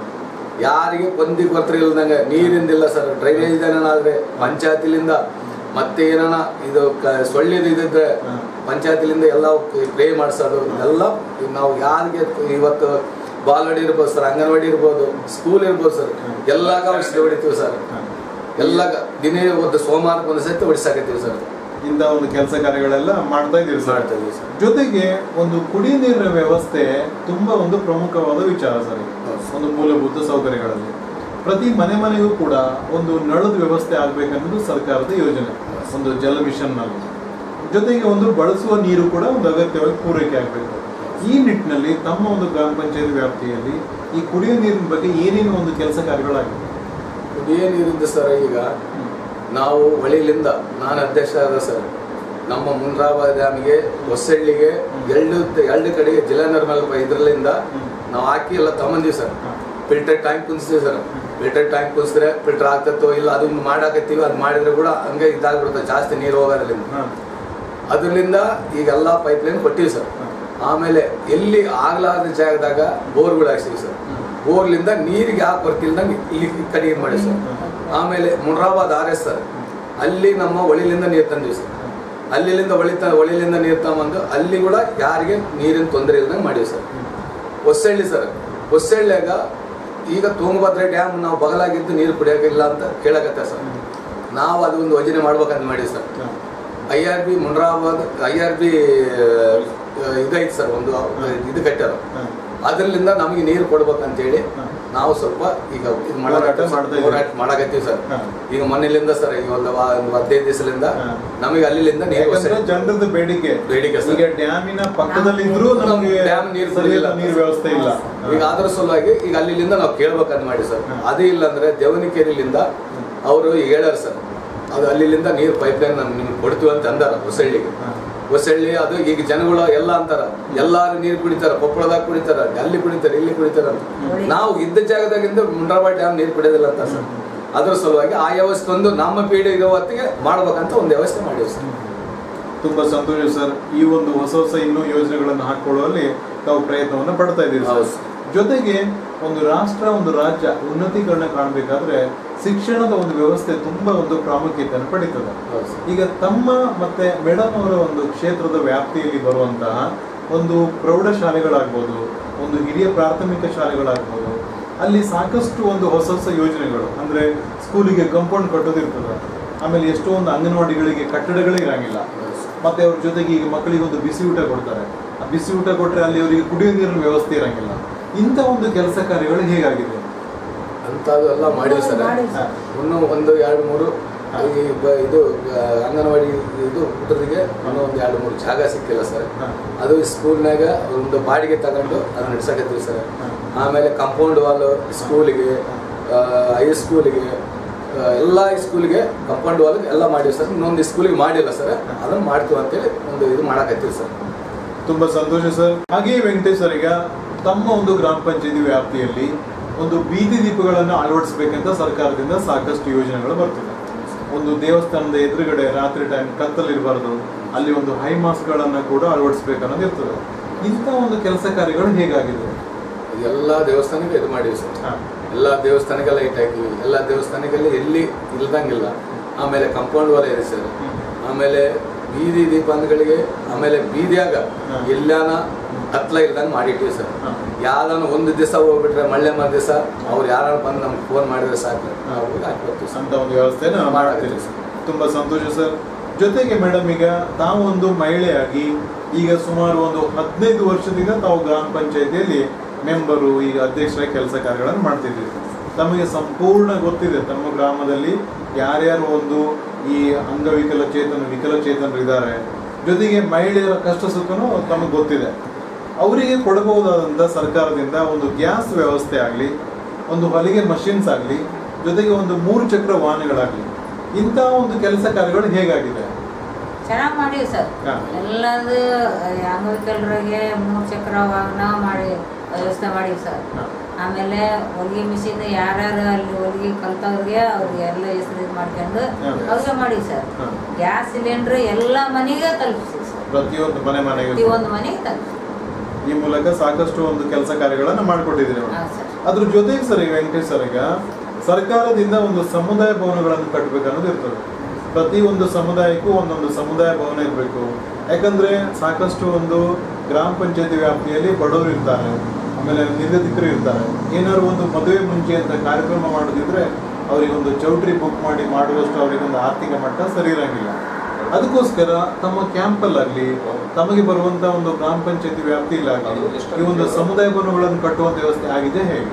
ಯಾರಿಗೆ ಕೊಂದಿ ಕೊರತೆ ಇಲ್ದಂಗೆ ನೀರಿಂದಿಲ್ಲ ಸರ್ ಡ್ರೈನೇಜ್ ಏನಾದ್ರೆ ಪಂಚಾಯತಿಲಿಂದ ಮತ್ತೆ ಏನಾನ ಇದು ಕ- ಸೊಳ್ಳೆದು ಇದಿದ್ರೆ
ಹಾ.
ಪಂಚಾಯತಿಲಿಂದ ಎಲ್ಲ ಪ್ರೇ ಮಾಡಿಸೋದು ಎಲ್ಲ ನಾವು ಯಾರಿಗೆ ಇವತ್ತು ಬಾಲ್ವಾಡಿ ಇರ್ಬೋದು ಸರ್ ಅಂಗನವಾಡಿ ಇರ್ಬೋದು ಸ್ಕೂಲ್ ಇರ್ಬೋದು ಸರ್ ಎಲ್ಲಾಗ ಔಷಧಿ ಹೊಡಿತೀವಿ ಸರ್
ಹಾ.
ಎಲ್ಲ ದಿನೇ ಒಂದು ಸೋಮವಾರಕ್ಕೆ ಒಂದು ಸತಿ ಹೊಡಿಸಾಕತ್ತೀವಿ ಸರ್
ಇಂಥ ಒಂದು ಕೆಲಸ ಕಾರ್ಯಗಳೆಲ್ಲ ಮಾಡ್ತಾ ಇದ್ದೀವಿ ಸರ್
ಮಾಡ್ತಾ ಇದೀವಿ ಸರ್
ಜೊತೆಗೆ ಒಂದು ಕುಡಿ ನೀರಿನ ವ್ಯವಸ್ಥೆ ತುಂಬಾ ಒಂದು ಪ್ರಮುಖವಾದ ವಿಚಾರ ಸರ್ ಇದು.
ಹೌದು.
ಒಂದು ಮೂಲಭೂತ ಸೌಕರ್ಯಗಳಲ್ಲಿ ಪ್ರತಿ ಮನೆ ಮನೆಗೂ ಕೂಡ ಒಂದು ನಳದ ವ್ಯವಸ್ಥೆ ಆಗ್ಬೇಕನ್ನೋದು ಸರ್ಕಾರದ ಯೋಜನೆ ಒಂದು ಜಲ ಮಿಷನ್ ನಲ್ಲಿ ಜೊತೆಗೆ ಒಂದು ಬಳಸುವ ನೀರು ಕೂಡ ಒಂದು ಅಗತ್ಯವಾಗಿ ಪೂರೈಕೆ ಆಗಬೇಕು ಈ ನಿಟ್ಟಿನಲ್ಲಿ ತಮ್ಮ ಒಂದು ಗ್ರಾಮ ಪಂಚಾಯತ್ ವ್ಯಾಪ್ತಿಯಲ್ಲಿ ಈ ಕುಡಿಯುವ ನೀರಿನ ಬಗ್ಗೆ ಏನೇನು ಒಂದು ಕೆಲಸ ಕಾರ್ಯಗಳಾಗಿವೆ
ಕುಡಿಯೋ ನೀರಿಂದ ಸರ್ ಈಗ ನಾವು ಹೊಳಿಲಿಂದ ನಾನು ಅಧ್ಯಕ್ಷ ಆದ ಸರ್ ನಮ್ಮ ಮುನ್ರಾಬ ಡ್ಯಾಮ್ಗೆ ಹೊಸಳ್ಳಿಗೆ ಎರಡು ಎರಡು ಕಡೆಗೆ ಜಿಲ್ಲಾ ನಿರ್ಮಲ ಇದರಲ್ಲಿಂದ ನಾವು ಹಾಕಿ ಎಲ್ಲ ತಗೊಂಬಂದೀವಿ ಸರ್ ಫಿಲ್ಟರ್ ಟ್ಯಾಂಕ್ ಕುಂದಿಸ್ತೀವಿ ಸರ್ ಫಿಲ್ಟರ್ ಟ್ಯಾಂಕ್ ಕುಂದಿಸಿದ್ರೆ ಫಿಲ್ಟರ್ ಆಗ್ತತ್ತೋ ಇಲ್ಲ ಅದನ್ನ ಮಾಡಾಕತ್ತೀವಿ ಅದು ಮಾಡಿದ್ರೆ ಕೂಡ ಹಂಗೆ ಇದಾಗ್ಬಿಡುತ್ತೆ ಜಾಸ್ತಿ ನೀರು ಹೋಗೋದ್ರಿಂದ
ಹಾ.
ಅದರಿಂದ ಈಗೆಲ್ಲ ಪೈಪ್ಲೈನ್ ಕೊಟ್ಟಿವಿ ಸರ್ ಆಮೇಲೆ ಎಲ್ಲಿ ಆಗ್ಲಾರ್ದ ಜಾಗದಾಗ ಬೋರ್ಗಳು ಹಾಕ್ಸಿವಿ ಸರ್ ಬೋರ್ಲಿಂದ ನೀರಿಗೆ ಯಾವ ಕೊರತೆ ಇಲ್ದಂಗೆ ಇಲ್ಲಿ ಈ ಕಡೆ ಇದು ಮಾಡಿ ಸರ್ ಆಮೇಲೆ ಮುನ್ರಾಬಾದ್ ಆರ್ ಎಸ್ ಸರ್ ಅಲ್ಲಿ ನಮ್ಮ ಹೊಳಿಲಿಂದ ನೀರು ತಂದಿವಿ ಸರ್ ಅಲ್ಲಿಂದ ಹೊಳಿತ ಹೊಳಿಲಿಂದ ನೀರು ತಗೊಂಬಂದು ಅಲ್ಲಿ ಕೂಡ ಯಾರಿಗೆ ನೀರಿನ ತೊಂದರೆ ಇಲ್ದಂಗೆ ಮಾಡಿವಿ ಸರ್ ಹೊಸಳ್ಳಿ ಸರ್ ಹೊಸಳ್ಳಿಯಾಗ ಈಗ ತುಂಗಭದ್ರಾ ಡ್ಯಾಮ್ ನಾವು ಬಗಲಾಗಿದ್ದು ನೀರು ಕುಡಿಯೋಕಿಲ್ಲ ಅಂತ ಕೇಳಕತ್ತೆ ಸರ್ ನಾವು ಅದು ಒಂದು ಯೋಜನೆ ಮಾಡ್ಬೇಕಂತ ಮಾಡಿವಿ ಸರ್
ಹಾ.
I R B Munirabad I R B ಇದೈತೆ ಸರ್ ಒಂದು ಇದು ಕಟ್ಟಾರ
ಹಾ.
ಅದರಿಂದ ನಮಗೆ ನೀರು ಕೊಡ್ಬೇಕಂತೇಳಿ
ಹಾ.
ನಾವು ಸ್ವಲ್ಪ ಈಗ ಇದು
ಹೋರಾಟ ಮಾಡ್ತಾ ಇದ್ದೀವಿ.
ಹೋರಾಟ ಮಾಡಕತ್ತೀವಿ ಸರ್
ಹಾ.
ಈಗ ಮನೆಯಿಂದ ಸರ್ ಈಗ ಒಂದು ವಾ- ಒಂದು ಹದಿನೈದು ದಿವಸದಿಂದ
ಹಾ.
ನಮಗೆ ಅಲ್ಲಿಂದ ನೀರು
ಯಾಕಂದ್ರೆ ಜನರದ ಬೇಡಿಕೆ
ಬೇಡಿಕೆ ಸರ್.
ಈಗ ಡ್ಯಾಮಿನ ಪಕ್ಕದಲ್ಲಿದ್ರು ನಮಗೆ
ಡ್ಯಾಮ್ ನೀರು
ಸರಿಯಾದ
ಕೊಡ್ಲಿಲ್ಲ.
ನೀರು ವ್ಯವಸ್ಥೆ ಇಲ್ಲ
ಈಗ ಅದ್ರ ಸಲುವಾಗಿ ಈಗ ಅಲ್ಲಿಂದ ನಾವು ಕೇಳ್ಬೇಕಂತ ಮಾಡಿ ಸರ್
ಹಾ.
ಅದೇ ಇಲ್ಲ ಅಂದ್ರೆ ದೇವನಿಕೆರೆಲಿಂದ ಅವರು ಹೇಳ್ಯಾರ ಸರ್ ಅದು ಅಲ್ಲಿಂದ ನೀರು ಪೈಪ್ಲೈನ್ ನಿಮ್ಗೆ ಕೊಡ್ತೀವಿ ಅಂತ ಅಂದಾರ ಹೊಸಳ್ಳಿಗೆ
ಹಾ.
ಹೊಸಳ್ಳಿ ಅದು ಈಗ ಜನಗಳು ಎಲ್ಲ ಅಂತಾರ ಎಲ್ಲಾರು ನೀರು ಕುಡಿತಾರ ಕೊಪ್ಪಳದಾಗ ಕುಡಿತಾರ ಅಲ್ಲಿ ಕುಡಿತಾರ ಇಲ್ಲಿ ಕುಡಿತಾರ ಅಂತ
ನೋಡಿ.
ನಾವು ಇದ್ದ ಜಾಗದಾಗಿಂದ ಮುಂಡ್ರಾಬಾದ್ ಡ್ಯಾಮ್ ನೀರು ಕುಡಿಯೋದಿಲ್ಲ ಅಂತ ಸರ್ ಅದ್ರ ಸಲುವಾಗಿ ಆ ವ್ಯವಸ್ಥೆ ಒಂದು ನಮ್ಮ ಪೀಡೆ ಇರೋ ಹೊತ್ತಿಗೆ ಮಾಡ್ಬೇಕಂತ ಒಂದು ವ್ಯವಸ್ಥೆ ಮಾಡಿವಿ ಸರ್
ತುಂಬಾ ಸಂತೋಷ ಸರ್ ಈ ಒಂದು ಹೊಸ ಹೊಸ ಇನ್ನೂ ಯೋಜನೆಗಳನ್ನು ಹಾಕೊಳ್ಳುವಲ್ಲಿ ತಾವು ಪ್ರಯತ್ನವನ್ನು ಪಡ್ತಾ ಇದ್ದೀರಿ
ಹೌದು
ಸರ್
ಸರ್.
ಜೊತೆಗೆ ಒಂದು ರಾಷ್ಟ್ರ ಒಂದು ರಾಜ್ಯ ಉನ್ನತೀಕರಣ ಕಾಣಬೇಕಾದ್ರೆ ಶಿಕ್ಷಣದ ಒಂದು ವ್ಯವಸ್ಥೆ ತುಂಬಾ ಒಂದು ಪ್ರಾಮುಖ್ಯತೆಯನ್ನು ಪಡೀತದೆ
ಹೌದು ಸರ್.
ಈಗ ತಮ್ಮ ಮತ್ತೆ ಮೇಡಮ್ ಅವರ ಒಂದು ಕ್ಷೇತ್ರದ ವ್ಯಾಪ್ತಿಯಲ್ಲಿ ಬರುವಂತಹ ಒಂದು ಪ್ರೌಢಶಾಲೆಗಳಾಗ್ಬೋದು ಒಂದು ಹಿರಿಯ ಪ್ರಾಥಮಿಕ ಶಾಲೆಗಳಾಗ್ಬೋದು ಅಲ್ಲಿ ಸಾಕಷ್ಟು ಒಂದು ಹೊಸ ಹೊಸ ಯೋಜನೆಗಳು ಅಂದ್ರೆ ಸ್ಕೂಲಿಗೆ ಕಂಪೌಂಡ್ ಕಟ್ಟೋದಿರ್ತದೆ ಆಮೇಲೆ ಎಷ್ಟೋ ಒಂದು ಅಂಗನವಾಡಿಗಳಿಗೆ ಕಟ್ಟಡಗಳೇ ಇರಂಗಿಲ್ಲ
ಹೌದು ಸರ್.
ಮತ್ತೆ ಅವ್ರ ಜೊತೆಗೆ ಈಗ ಮಕ್ಕಳಿಗೆ ಒಂದು ಬಿಸಿ ಊಟ ಕೊಡ್ತಾರೆ ಬಿಸಿ ಊಟ ಕೊಟ್ರೆ ಅಲ್ಲಿ ಅವರಿಗೆ ಕುಡಿಯೋ ನೀರಿನ ವ್ಯವಸ್ಥೆ ಇರಂಗಿಲ್ಲ ಇಂಥ ಒಂದು ಕೆಲಸ ಕಾರ್ಯಗಳು ಹೇಗಾಗಿದೆ
ಅಂಥದ್ದು ಎಲ್ಲ ಮಾಡಿವಿ ಸರ್
ಮಾಡಿವಿ ಸರ್.
ಇನ್ನೂ ಒಂದು ಎರಡು ಮೂರು ಈ ಬ- ಇದು ಆ, ಅಂಗನವಾಡಿ ಇದು ಹುಡುಗರಿಗೆ ಇನ್ನೂ ಒಂದು ಎರಡು ಮೂರು ಜಾಗ ಸಿಕ್ಕಿಲ್ಲ ಸರ್
ಹಾ.
ಅದು ಸ್ಕೂಲ್ನಾಗ ಒಂದು ಬಾಡಿಗೆ ತಗೊಂಡು ಅದನ್ನ ನಡ್ಸಕತ್ತೀವಿ ಸರ್
ಹಾ.
ಆಮೇಲೆ ಕಾಂಪೌಂಡ್ ವಾಲ್ ಸ್ಕೂಲಿಗೆ ಹೈಸ್ಕೂಲಿಗೆ ಎಲ್ಲ ಸ್ಕೂಲಿಗೆ ಕಾಂಪೌಂಡ್ ವಾಲ್ ಎಲ್ಲ ಮಾಡಿವಿ ಸರ್ ಇನ್ನೊಂದು ಸ್ಕೂಲಿಗೆ ಮಾಡಿಲ್ಲ ಸರ್ ಅದನ್ನ ಮಾಡ್ತೀವಿ ಅಂತೇಳಿ ಒಂದು ಇದು ಮಾಡಕತ್ತೀವಿ ಸರ್
ತುಂಬಾ ಸಂತೋಷ ಸರ್ ಹಾಗೆಯೇ ವೆಂಕಟೇಶ್ ಸರ್ ಈಗ ತಮ್ಮ ಒಂದು ಗ್ರಾಮ ಪಂಚಾಯತಿ ವ್ಯಾಪ್ತಿಯಲ್ಲಿ ಒಂದು ಬೀದಿ ದೀಪಗಳನ್ನು ಅಳವಡಿಸಬೇಕಂತ ಸರ್ಕಾರದಿಂದ ಸಾಕಷ್ಟು ಯೋಜನೆಗಳು ಬರ್ತಿದೆ ಒಂದು ದೇವಸ್ಥಾನದ ಎದುರುಗಡೆ ರಾತ್ರಿ ಟೈಮ್ ಕತ್ತಲಿರಬಾರ್ದು ಅಲ್ಲಿ ಒಂದು ಹೈ ಮಾಸ್ಕ್ಗಳನ್ನು ಕೂಡ ಅಳವಡಿಸ್ಬೇಕನ್ನೋದು ಇರ್ತದೆ ಇಂಥ ಒಂದು ಕೆಲಸ ಕಾರ್ಯಗಳು ಹೇಗಾಗಿದೆ
ಎಲ್ಲ ದೇವಸ್ಥಾನಕ್ಕೆ ಇದು ಮಾಡಿವಿ ಸರ್
ಹಾ.
ಎಲ್ಲ ದೇವಸ್ಥಾನಕ್ಕೆ ಲೈಟ್ ಹಾಕಿವಿ ಎಲ್ಲ ದೇವಸ್ಥಾನಕ್ಕೆಲ್ಲ ಎಲ್ಲಿ ಇಲ್ದಂಗಿಲ್ಲ ಆಮೇಲೆ ಕಾಂಪೌಂಡ್ ವಾಲ್ ಇದೆ ಸರ್
ಹ್ಮ್.
ಆಮೇಲೆ ಬೀದಿ ದೀಪಂದಗಳಿಗೆ ಆಮೇಲೆ ಬೀದಿಯಾಗ
ಹಾ.
ಎಲ್ಲಾನ ಹತ್ಲ ಇಲ್ದಂಗೆ ಮಾಡಿಟ್ಟಿವಿ ಸರ್
ಹಾ.
ಯಾವ್ದಾನ ಒಂದು ದಿವಸ ಹೋಗ್ಬಿಟ್ರೆ ಮಳ್ಳೆ ಮರ ದಿವಸ ಅವ್ರು ಯಾರು ಬಂದು ನಮ್ಗೆ ಫೋನ್ ಮಾಡಿದ್ರೆ ಸಾಕು ನಾವು ಹೋಗಿ ಹಾಕಿ ಬರ್ತೀವಿ ಸರ್
ಅಂತ ಒಂದು ವ್ಯವಸ್ಥೆನ ಮಾಡ್ತೀರಿ
ಮಾಡ್ತೀವಿ ಸರ್.
ತುಂಬಾ ಸಂತೋಷ ಸರ್ ಜೊತೆಗೆ ಮೇಡಮ್ ಈಗ ತಾವು ಒಂದು ಮಹಿಳೆಯಾಗಿ ಈಗ ಸುಮಾರು ಒಂದು ಹದಿನೈದು ವರ್ಷದಿಂದ ತಾವು ಗ್ರಾಮ ಪಂಚಾಯತಿಯಲ್ಲಿ ಮೆಂಬರು ಈಗ ಅಧ್ಯಕ್ಷರ ಕೆಲಸ ಕಾರ್ಯಗಳನ್ನು ಮಾಡ್ತಿದ್ದೀರಿ ತಮಗೆ ಸಂಪೂರ್ಣ ಗೊತ್ತಿದೆ ತಮ್ಮ ಗ್ರಾಮದಲ್ಲಿ ಯಾರ್ಯಾರು ಒಂದು ಈ ಅಂಗವಿಕಲ ಚೇತನ ವಿಕಲಚೇತನರು ಇದ್ದಾರೆ ಜೊತೆಗೆ ಮಹಿಳೆಯರ ಕಷ್ಟ ಸುಖನೂ ತಮಗೆ ಗೊತ್ತಿದೆ ಅವರಿಗೆ ಕೊಡಬಹುದಾದಂಥ ಸರ್ಕಾರದಿಂದ ಒಂದು ಗ್ಯಾಸ್ ವ್ಯವಸ್ಥೆ ಆಗಲಿ ಒಂದು ಹೊಲಿಗೆ ಮಷಿನ್ಸ್ ಆಗಲಿ ಜೊತೆಗೆ ಒಂದು ಮೂರು ಚಕ್ರ ವಾಹನಗಳಾಗಲಿ ಇಂಥ ಒಂದು ಕೆಲಸ ಕಾರ್ಯಗಳು ಹೇಗಾಗಿದೆ
ಚೆನ್ನಾಗಿ ಮಾಡೀವಿ ಸರ್
ಹಾ.
ಎಲ್ಲದು ಅಂಗವಿಕಲರಿಗೆ ಮೂರು ಚಕ್ರ ವಾಹನ ಮಾಡಿ ವ್ಯವಸ್ಥೆ ಮಾಡೀವಿ ಸರ್
ಹಾ.
ಆಮೇಲೆ ಹೊಲಿಗೆ ಮಿಷಿನ್ ಯಾರ್ಯಾರು ಅಲ್ಲಿ ಹೊಲಿಗೆ ಕಲ್ತವ್ರಿಗೆ ಅವ್ರಿಗೆ ಎಲ್ಲ ಹೆಸರು ಇದು ಮಾಡ್ಕೊಂಡು
ಹಾ.
ಅವ್ರಿಗೆ ಮಾಡೀವಿ ಸರ್
ಹಾ.
ಗ್ಯಾಸ್ ಸಿಲಿಂಡ್ರ್ ಎಲ್ಲ ಮನೆಗೆ ತಲುಪಿಸಿ ಸರ್
ಪ್ರತಿಯೊಂದು ಮನೆ ಮನೆಗೆ
ಪ್ರತಿಯೊಂದು ಮನೆಗೆ ತಲುಪಿಸಿ
ಈ ಮೂಲಕ ಸಾಕಷ್ಟು ಒಂದು ಕೆಲಸ ಕಾರ್ಯಗಳನ್ನು ಮಾಡಿಕೊಟ್ಟಿದ್ದೀರಿ
ಹಾಂ
ಮೇಡಮ್
ಸರ್
ಅದ್ರ ಜೊತೆಗೆ ಸರ್ ಈಗ ವೆಂಕಟೇಶ್ ಸರ್ ಈಗ ಸರ್ಕಾರದಿಂದ ಒಂದು ಸಮುದಾಯ ಭವನಗಳನ್ನು ಕಟ್ಟಬೇಕು ಅನ್ನೋದು ಇರ್ತದೆ ಪ್ರತಿ ಒಂದು ಸಮುದಾಯಕ್ಕೂ ಒಂದೊಂದು ಸಮುದಾಯ ಭವನ ಇರಬೇಕು ಯಾಕಂದ್ರೆ ಸಾಕಷ್ಟು ಒಂದು ಗ್ರಾಮ ಪಂಚಾಯತಿ ವ್ಯಾಪ್ತಿಯಲ್ಲಿ ಬಡವರು ಇರ್ತಾರೆ ಆಮೇಲೆ ನಿರ್ಗತಿಕರು ಇರ್ತಾರೆ ಏನಾದ್ರು ಒಂದು ಮದುವೆ ಮುಂಚೆ ಅಂತ ಕಾರ್ಯಕ್ರಮ ಮಾಡೋದಿದ್ರೆ ಅವರಿಗೆ ಒಂದು ಚೌಟ್ರಿ ಬುಕ್ ಮಾಡಿ ಮಾಡುವಷ್ಟು ಅವರಿಗೆ ಒಂದು ಆರ್ಥಿಕ ಮಟ್ಟ ಸರಿ ಇರಂಗಿಲ್ಲ ಅದಕ್ಕೋಸ್ಕರ ತಮ್ಮ ಕ್ಯಾಂಪಲ್ಲಾಗಲಿ ತಮಗೆ ಬರುವಂತ ಒಂದು ಗ್ರಾಮ ಪಂಚಾಯತಿ ವ್ಯಾಪ್ತಿಯಲ್ಲಾಗಲಿ ಈ ಒಂದು ಸಮುದಾಯ ಭವನಗಳನ್ನು ಕಟ್ಟುವಂತ ವ್ಯವಸ್ಥೆ ಆಗಿದೆ ಹೇಗೆ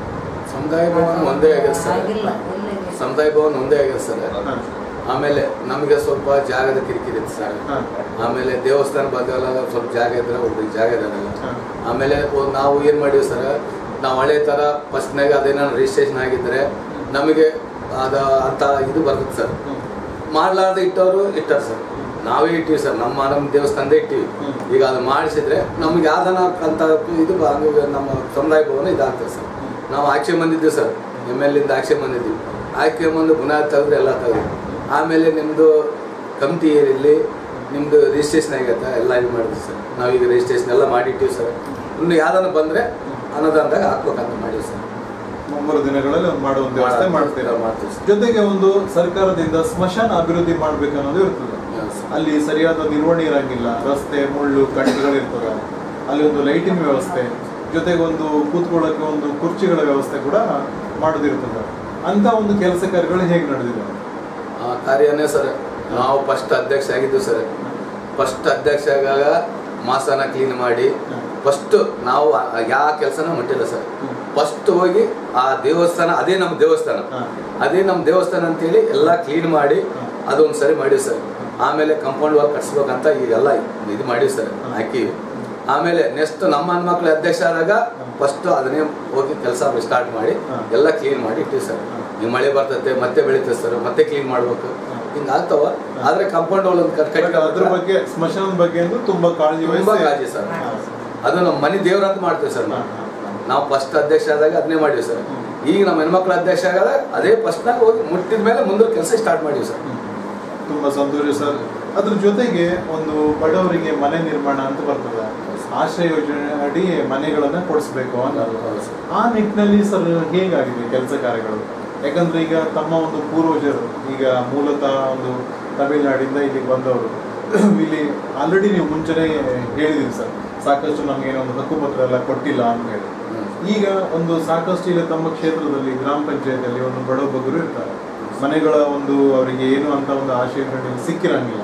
ಸಮುದಾಯ ಭವನ ಒಂದೇ ಆಗಿದೆ ಸರ್
ಆಗಿಲ್ಲ ಎಲ್ಲಿಗೆ
ಸಮುದಾಯ ಭವನ ಒಂದೇ ಆಗಿದೆ ಸರ್
ಹಾ,
ಆಮೇಲೆ ನಮಗೆ ಸ್ವಲ್ಪ ಜಾಗದ ಕಿರಿಕಿರಿ ಇತ್ತು ಸರ್
ಹಾ,
ಆಮೇಲೆ ದೇವಸ್ಥಾನ ಬದಲ ಸ್ವಲ್ಪ ಜಾಗ ಇದ್ರೆ ಒಬ್ರಿಗೆ ಜಾಗ ಇರೋದಿಲ್ಲ
ಹಾ.
ಆಮೇಲೆ ಒಂದ್ ನಾವು ಏನು ಮಾಡೀವಿ ಸರ್ ನಾವು ಹಳೆ ಥರ ಫಸ್ಟ್ನಾಗ ಅದೇನೋ ರಿಜಿಸ್ಟ್ರೇಷನ್ ಆಗಿದ್ರೆ ನಮಗೆ ಅದ ಅಂತ ಇದು ಬರ್ತದೆ ಸರ್
ಹ್ಮ್.
ಮಾಡ್ಲಾರ್ದೆ ಇಟ್ಟವರು ಇಟ್ಟಾರ ಸರ್ ನಾವೇ ಇಟ್ಟಿವಿ ಸರ್ ನಮ್ಮ ನಮ್ಮ ದೇವಸ್ಥಾನದೇ ಇಟ್ಟಿವಿ
ಹ್ಮ್.
ಈಗ ಅದು ಮಾಡಿಸಿದ್ರೆ ನಮ್ಗೆ ಯಾವ್ದನ ಅಂತ ಇದು ಬ- ಹಂಗೆ ನಮ್ಮ ಸಮುದಾಯ ಭವನ ಇದಾಗ್ತದೆ ಸರ್ ನಾವು ಆಕ್ಷೆ ಬಂದಿದ್ದೀವಿ ಸರ್ ಎಮ್ ಎಲ್ ಇಂದ ಆಕ್ಷೆ ಬಂದಿದ್ದೀವಿ ಆಯ್ಕೆ ಬಂದು ಬುನಾದಿ ತೆಗೆದ್ರೆ ಎಲ್ಲ ತೆಗೆದು ಆಮೇಲೆ ನಿಮ್ಮದು ಕಮಿಟಿ ಏರಿಯಲ್ಲಿ ನಿಮ್ಮದು ರಿಜಿಸ್ಟ್ರೇಷನ್ ಆಗೈತೆ ಎಲ್ಲ ಇದು ಮಾಡಿದ್ವಿ ಸರ್ ನಾವೀಗ ರಿಜಿಸ್ಟ್ರೇಷನ್ ಎಲ್ಲ ಮಾಡಿಟ್ಟಿವಿ ಸರ್ ಇನ್ನು ಯಾವ್ದಾನ ಬಂದರೆ ಅನುದಾನದಾಗ ಹಾಕ್ಬೇಕಂತ ಮಾಡಿವಿ ಸರ್
ಮುಂಬರುವ ದಿನಗಳಲ್ಲಿ ಒಂದು ಮಾಡುವಂತ ವ್ಯವಸ್ಥೆ ಮಾಡ್ತೀರಾ
ಮಾಡ್ತೀವಿ ಸರ್
ಜೊತೆಗೆ ಒಂದು ಸರ್ಕಾರದಿಂದ ಸ್ಮಶಾನ ಅಭಿವೃದ್ಧಿ ಮಾಡ್ಬೇಕು ಅನ್ನೋದು ಇರ್ತದೆ
ಹೌದು ಸರ್.
ಅಲ್ಲಿ ಸರಿಯಾದ ನಿರ್ವಹಣೆ ಇರಂಗಿಲ್ಲ ರಸ್ತೆ ಮುಳ್ಳು ಕಟ್ಟಿಗಳಿರ್ತವೆ ಅಲ್ಲಿ ಒಂದು ಲೈಟಿಂಗ್ ವ್ಯವಸ್ಥೆ ಜೊತೆಗೆ ಒಂದು ಕೂತ್ಕೊಳ್ಳೋಕೆ ಒಂದು ಕುರ್ಚಿಗಳ ವ್ಯವಸ್ಥೆ ಕೂಡ ಮಾಡೋದಿರ್ತದೆ ಅಂತ ಒಂದು ಕೆಲಸ ಕಾರ್ಯಗಳು ಹೇಗೆ ನಡೆದಿದೆ
ಆ ಕಾರ್ಯನೇ ಸರ್ ನಾವು ಫಸ್ಟ್ ಅಧ್ಯಕ್ಷ ಆಗಿದ್ದು ಸರ್ ಫಸ್ಟ್ ಅಧ್ಯಕ್ಷ ಆಗಾಗ ಮಾಸನ ಕ್ಲೀನ್ ಮಾಡಿ ಫಸ್ಟ್ ನಾವು ಆ- ಯಾವ ಕೆಲಸನ ಮುಟ್ಟಿಲ್ಲ ಸರ್ ಫಸ್ಟ್ ಹೋಗಿ ಆ ದೇವಸ್ಥಾನ ಅದೇ ನಮ್ಮ ದೇವಸ್ಥಾನ
ಹಾ.
ಅದೇ ನಮ್ಮ ದೇವಸ್ಥಾನ ಅಂತೇಳಿ ಎಲ್ಲ ಕ್ಲೀನ್ ಮಾಡಿ
ಹಾ.
ಅದೊಂದು ಸರಿ ಮಾಡಿವಿ ಸರ್ ಆಮೇಲೆ ಕಂಪೌಂಡ್ ವಾಲ್ ಕಟ್ಸ್ಬೇಕಂತ ಈಗೆಲ್ಲ ಇದು ಮಾಡಿವಿ ಸರ್
ಹಾ.
ಹಾಕಿ ಆಮೇಲೆ ನೆಕ್ಸ್ಟ್ ನಮ್ಮ ಹೆಣ್ಮಕ್ಳು ಅಧ್ಯಕ್ಷ ಆದಾಗ ಫಸ್ಟ್ ಅದನ್ನೇ ಹೋಗಿ ಕೆಲಸ ಸ್ಟಾರ್ಟ್ ಮಾಡಿ
ಹಾ.
ಎಲ್ಲ ಕ್ಲೀನ್ ಮಾಡಿ ಇಟ್ಟಿವಿ ಸರ್
ಹಾ.
ಈಗ ಮಳೆ ಬರ್ತೈತೆ ಮತ್ತೆ ಬೆಳೀತದೆ ಸರ್ ಮತ್ತೆ ಕ್ಲೀನ್ ಮಾಡ್ಬೇಕು
ಹಾ.
ಹಿಂಗ ಆಗ್ತಾವ ಆದ್ರೆ ಕಂಪೌಂಡ್ ವಾಲ್ ಒಂದು
ಬಟ್ ಅದ್ರ ಬಗ್ಗೆ ಸ್ಮಶಾನದ ಬಗ್ಗೆ ಅಂದ್ರೆ ತುಂಬಾ ಕಾಳಜಿ
ತುಂಬಾ
ವಹಿಸಿ
ಕಾಳಜಿ ಸರ್
ಹಾ.
ಅದು ನಮ್ಮ ಮನೆ ದೇವ್ರ ಅಂತ ಮಾಡ್ತೀವಿ ಸರ್
ಹಾ,
ನಾವು
ಹಾ, ಹಾ.
ನಾವು ಫಸ್ಟ್ ಅಧ್ಯಕ್ಷ ಆದಾಗ ಅದನ್ನೇ ಮಾಡಿವಿ ಸರ್
ಹ್ಮ್.
ಈಗ ನಮ್ಮ ಹೆಣ್ಮಕ್ಳ ಅಧ್ಯಕ್ಷ ಆಗಾಗ ಅದೇ ಫಸ್ಟ್ನಾಗ ಹೋಗಿ ಮುಟ್ಟಿದ ಮೇಲೆ ಮುಂದೆ ಕೆಲಸ ಸ್ಟಾರ್ಟ್ ಮಾಡಿವಿ ಸರ್
ಹ್ಮ್. ತುಂಬಾ ಸಂತೋಷ ಸರ್ ಅದ್ರ ಜೊತೆಗೆ ಒಂದು ಬಡವರಿಗೆ ಮನೆ ನಿರ್ಮಾಣ ಅಂತ ಬರ್ತದೆ ಆಶ್ರಯ ಯೋಜನೆ ಅಡಿ ಮನೆಗಳನ್ನ ಕೊಡಿಸ್ಬೇಕು ಅಂತ
ಹೌದು ಸರ್.
ಆ ನಿಟ್ಟಿನಲ್ಲಿ ಸರ್ ಹೇಗಾಗಿದೆ ಕೆಲಸ ಕಾರ್ಯಗಳು ಯಾಕಂದ್ರೆ ಈಗ ತಮ್ಮ ಒಂದು ಪೂರ್ವಜರು ಈಗ ಮೂಲತಃ ಒಂದು ತಮಿಳುನಾಡಿಂದ ಇಲ್ಲಿಗೆ ಬಂದವರು ಇಲ್ಲಿ ಆಲ್ರೆಡಿ ನೀವು ಮುಂಚೆನೆ ಹೇಳಿದೀವಿ ಸರ್ ಸಾಕಷ್ಟು ನಮಗೆ ಒಂದು ಹಕ್ಕುಪತ್ರ ಎಲ್ಲ ಕೊಟ್ಟಿಲ್ಲ ಅಂತ ಹೇಳಿ
ಹ್ಮ್.
ಈಗ ಒಂದು ಸಾಕಷ್ಟು ಈಗ ತಮ್ಮ ಕ್ಷೇತ್ರದಲ್ಲಿ ಗ್ರಾಮ ಪಂಚಾಯತಿಯಲ್ಲಿ ಒಂದು ಬಡ ಬಗ್ಗರು ಇರ್ತಾರೆ ಮನೆಗಳ ಒಂದು ಅವರಿಗೆ ಏನು ಅಂತ ಒಂದು ಆಶಯ ಸಿಕ್ಕಿರಂಗಿಲ್ಲ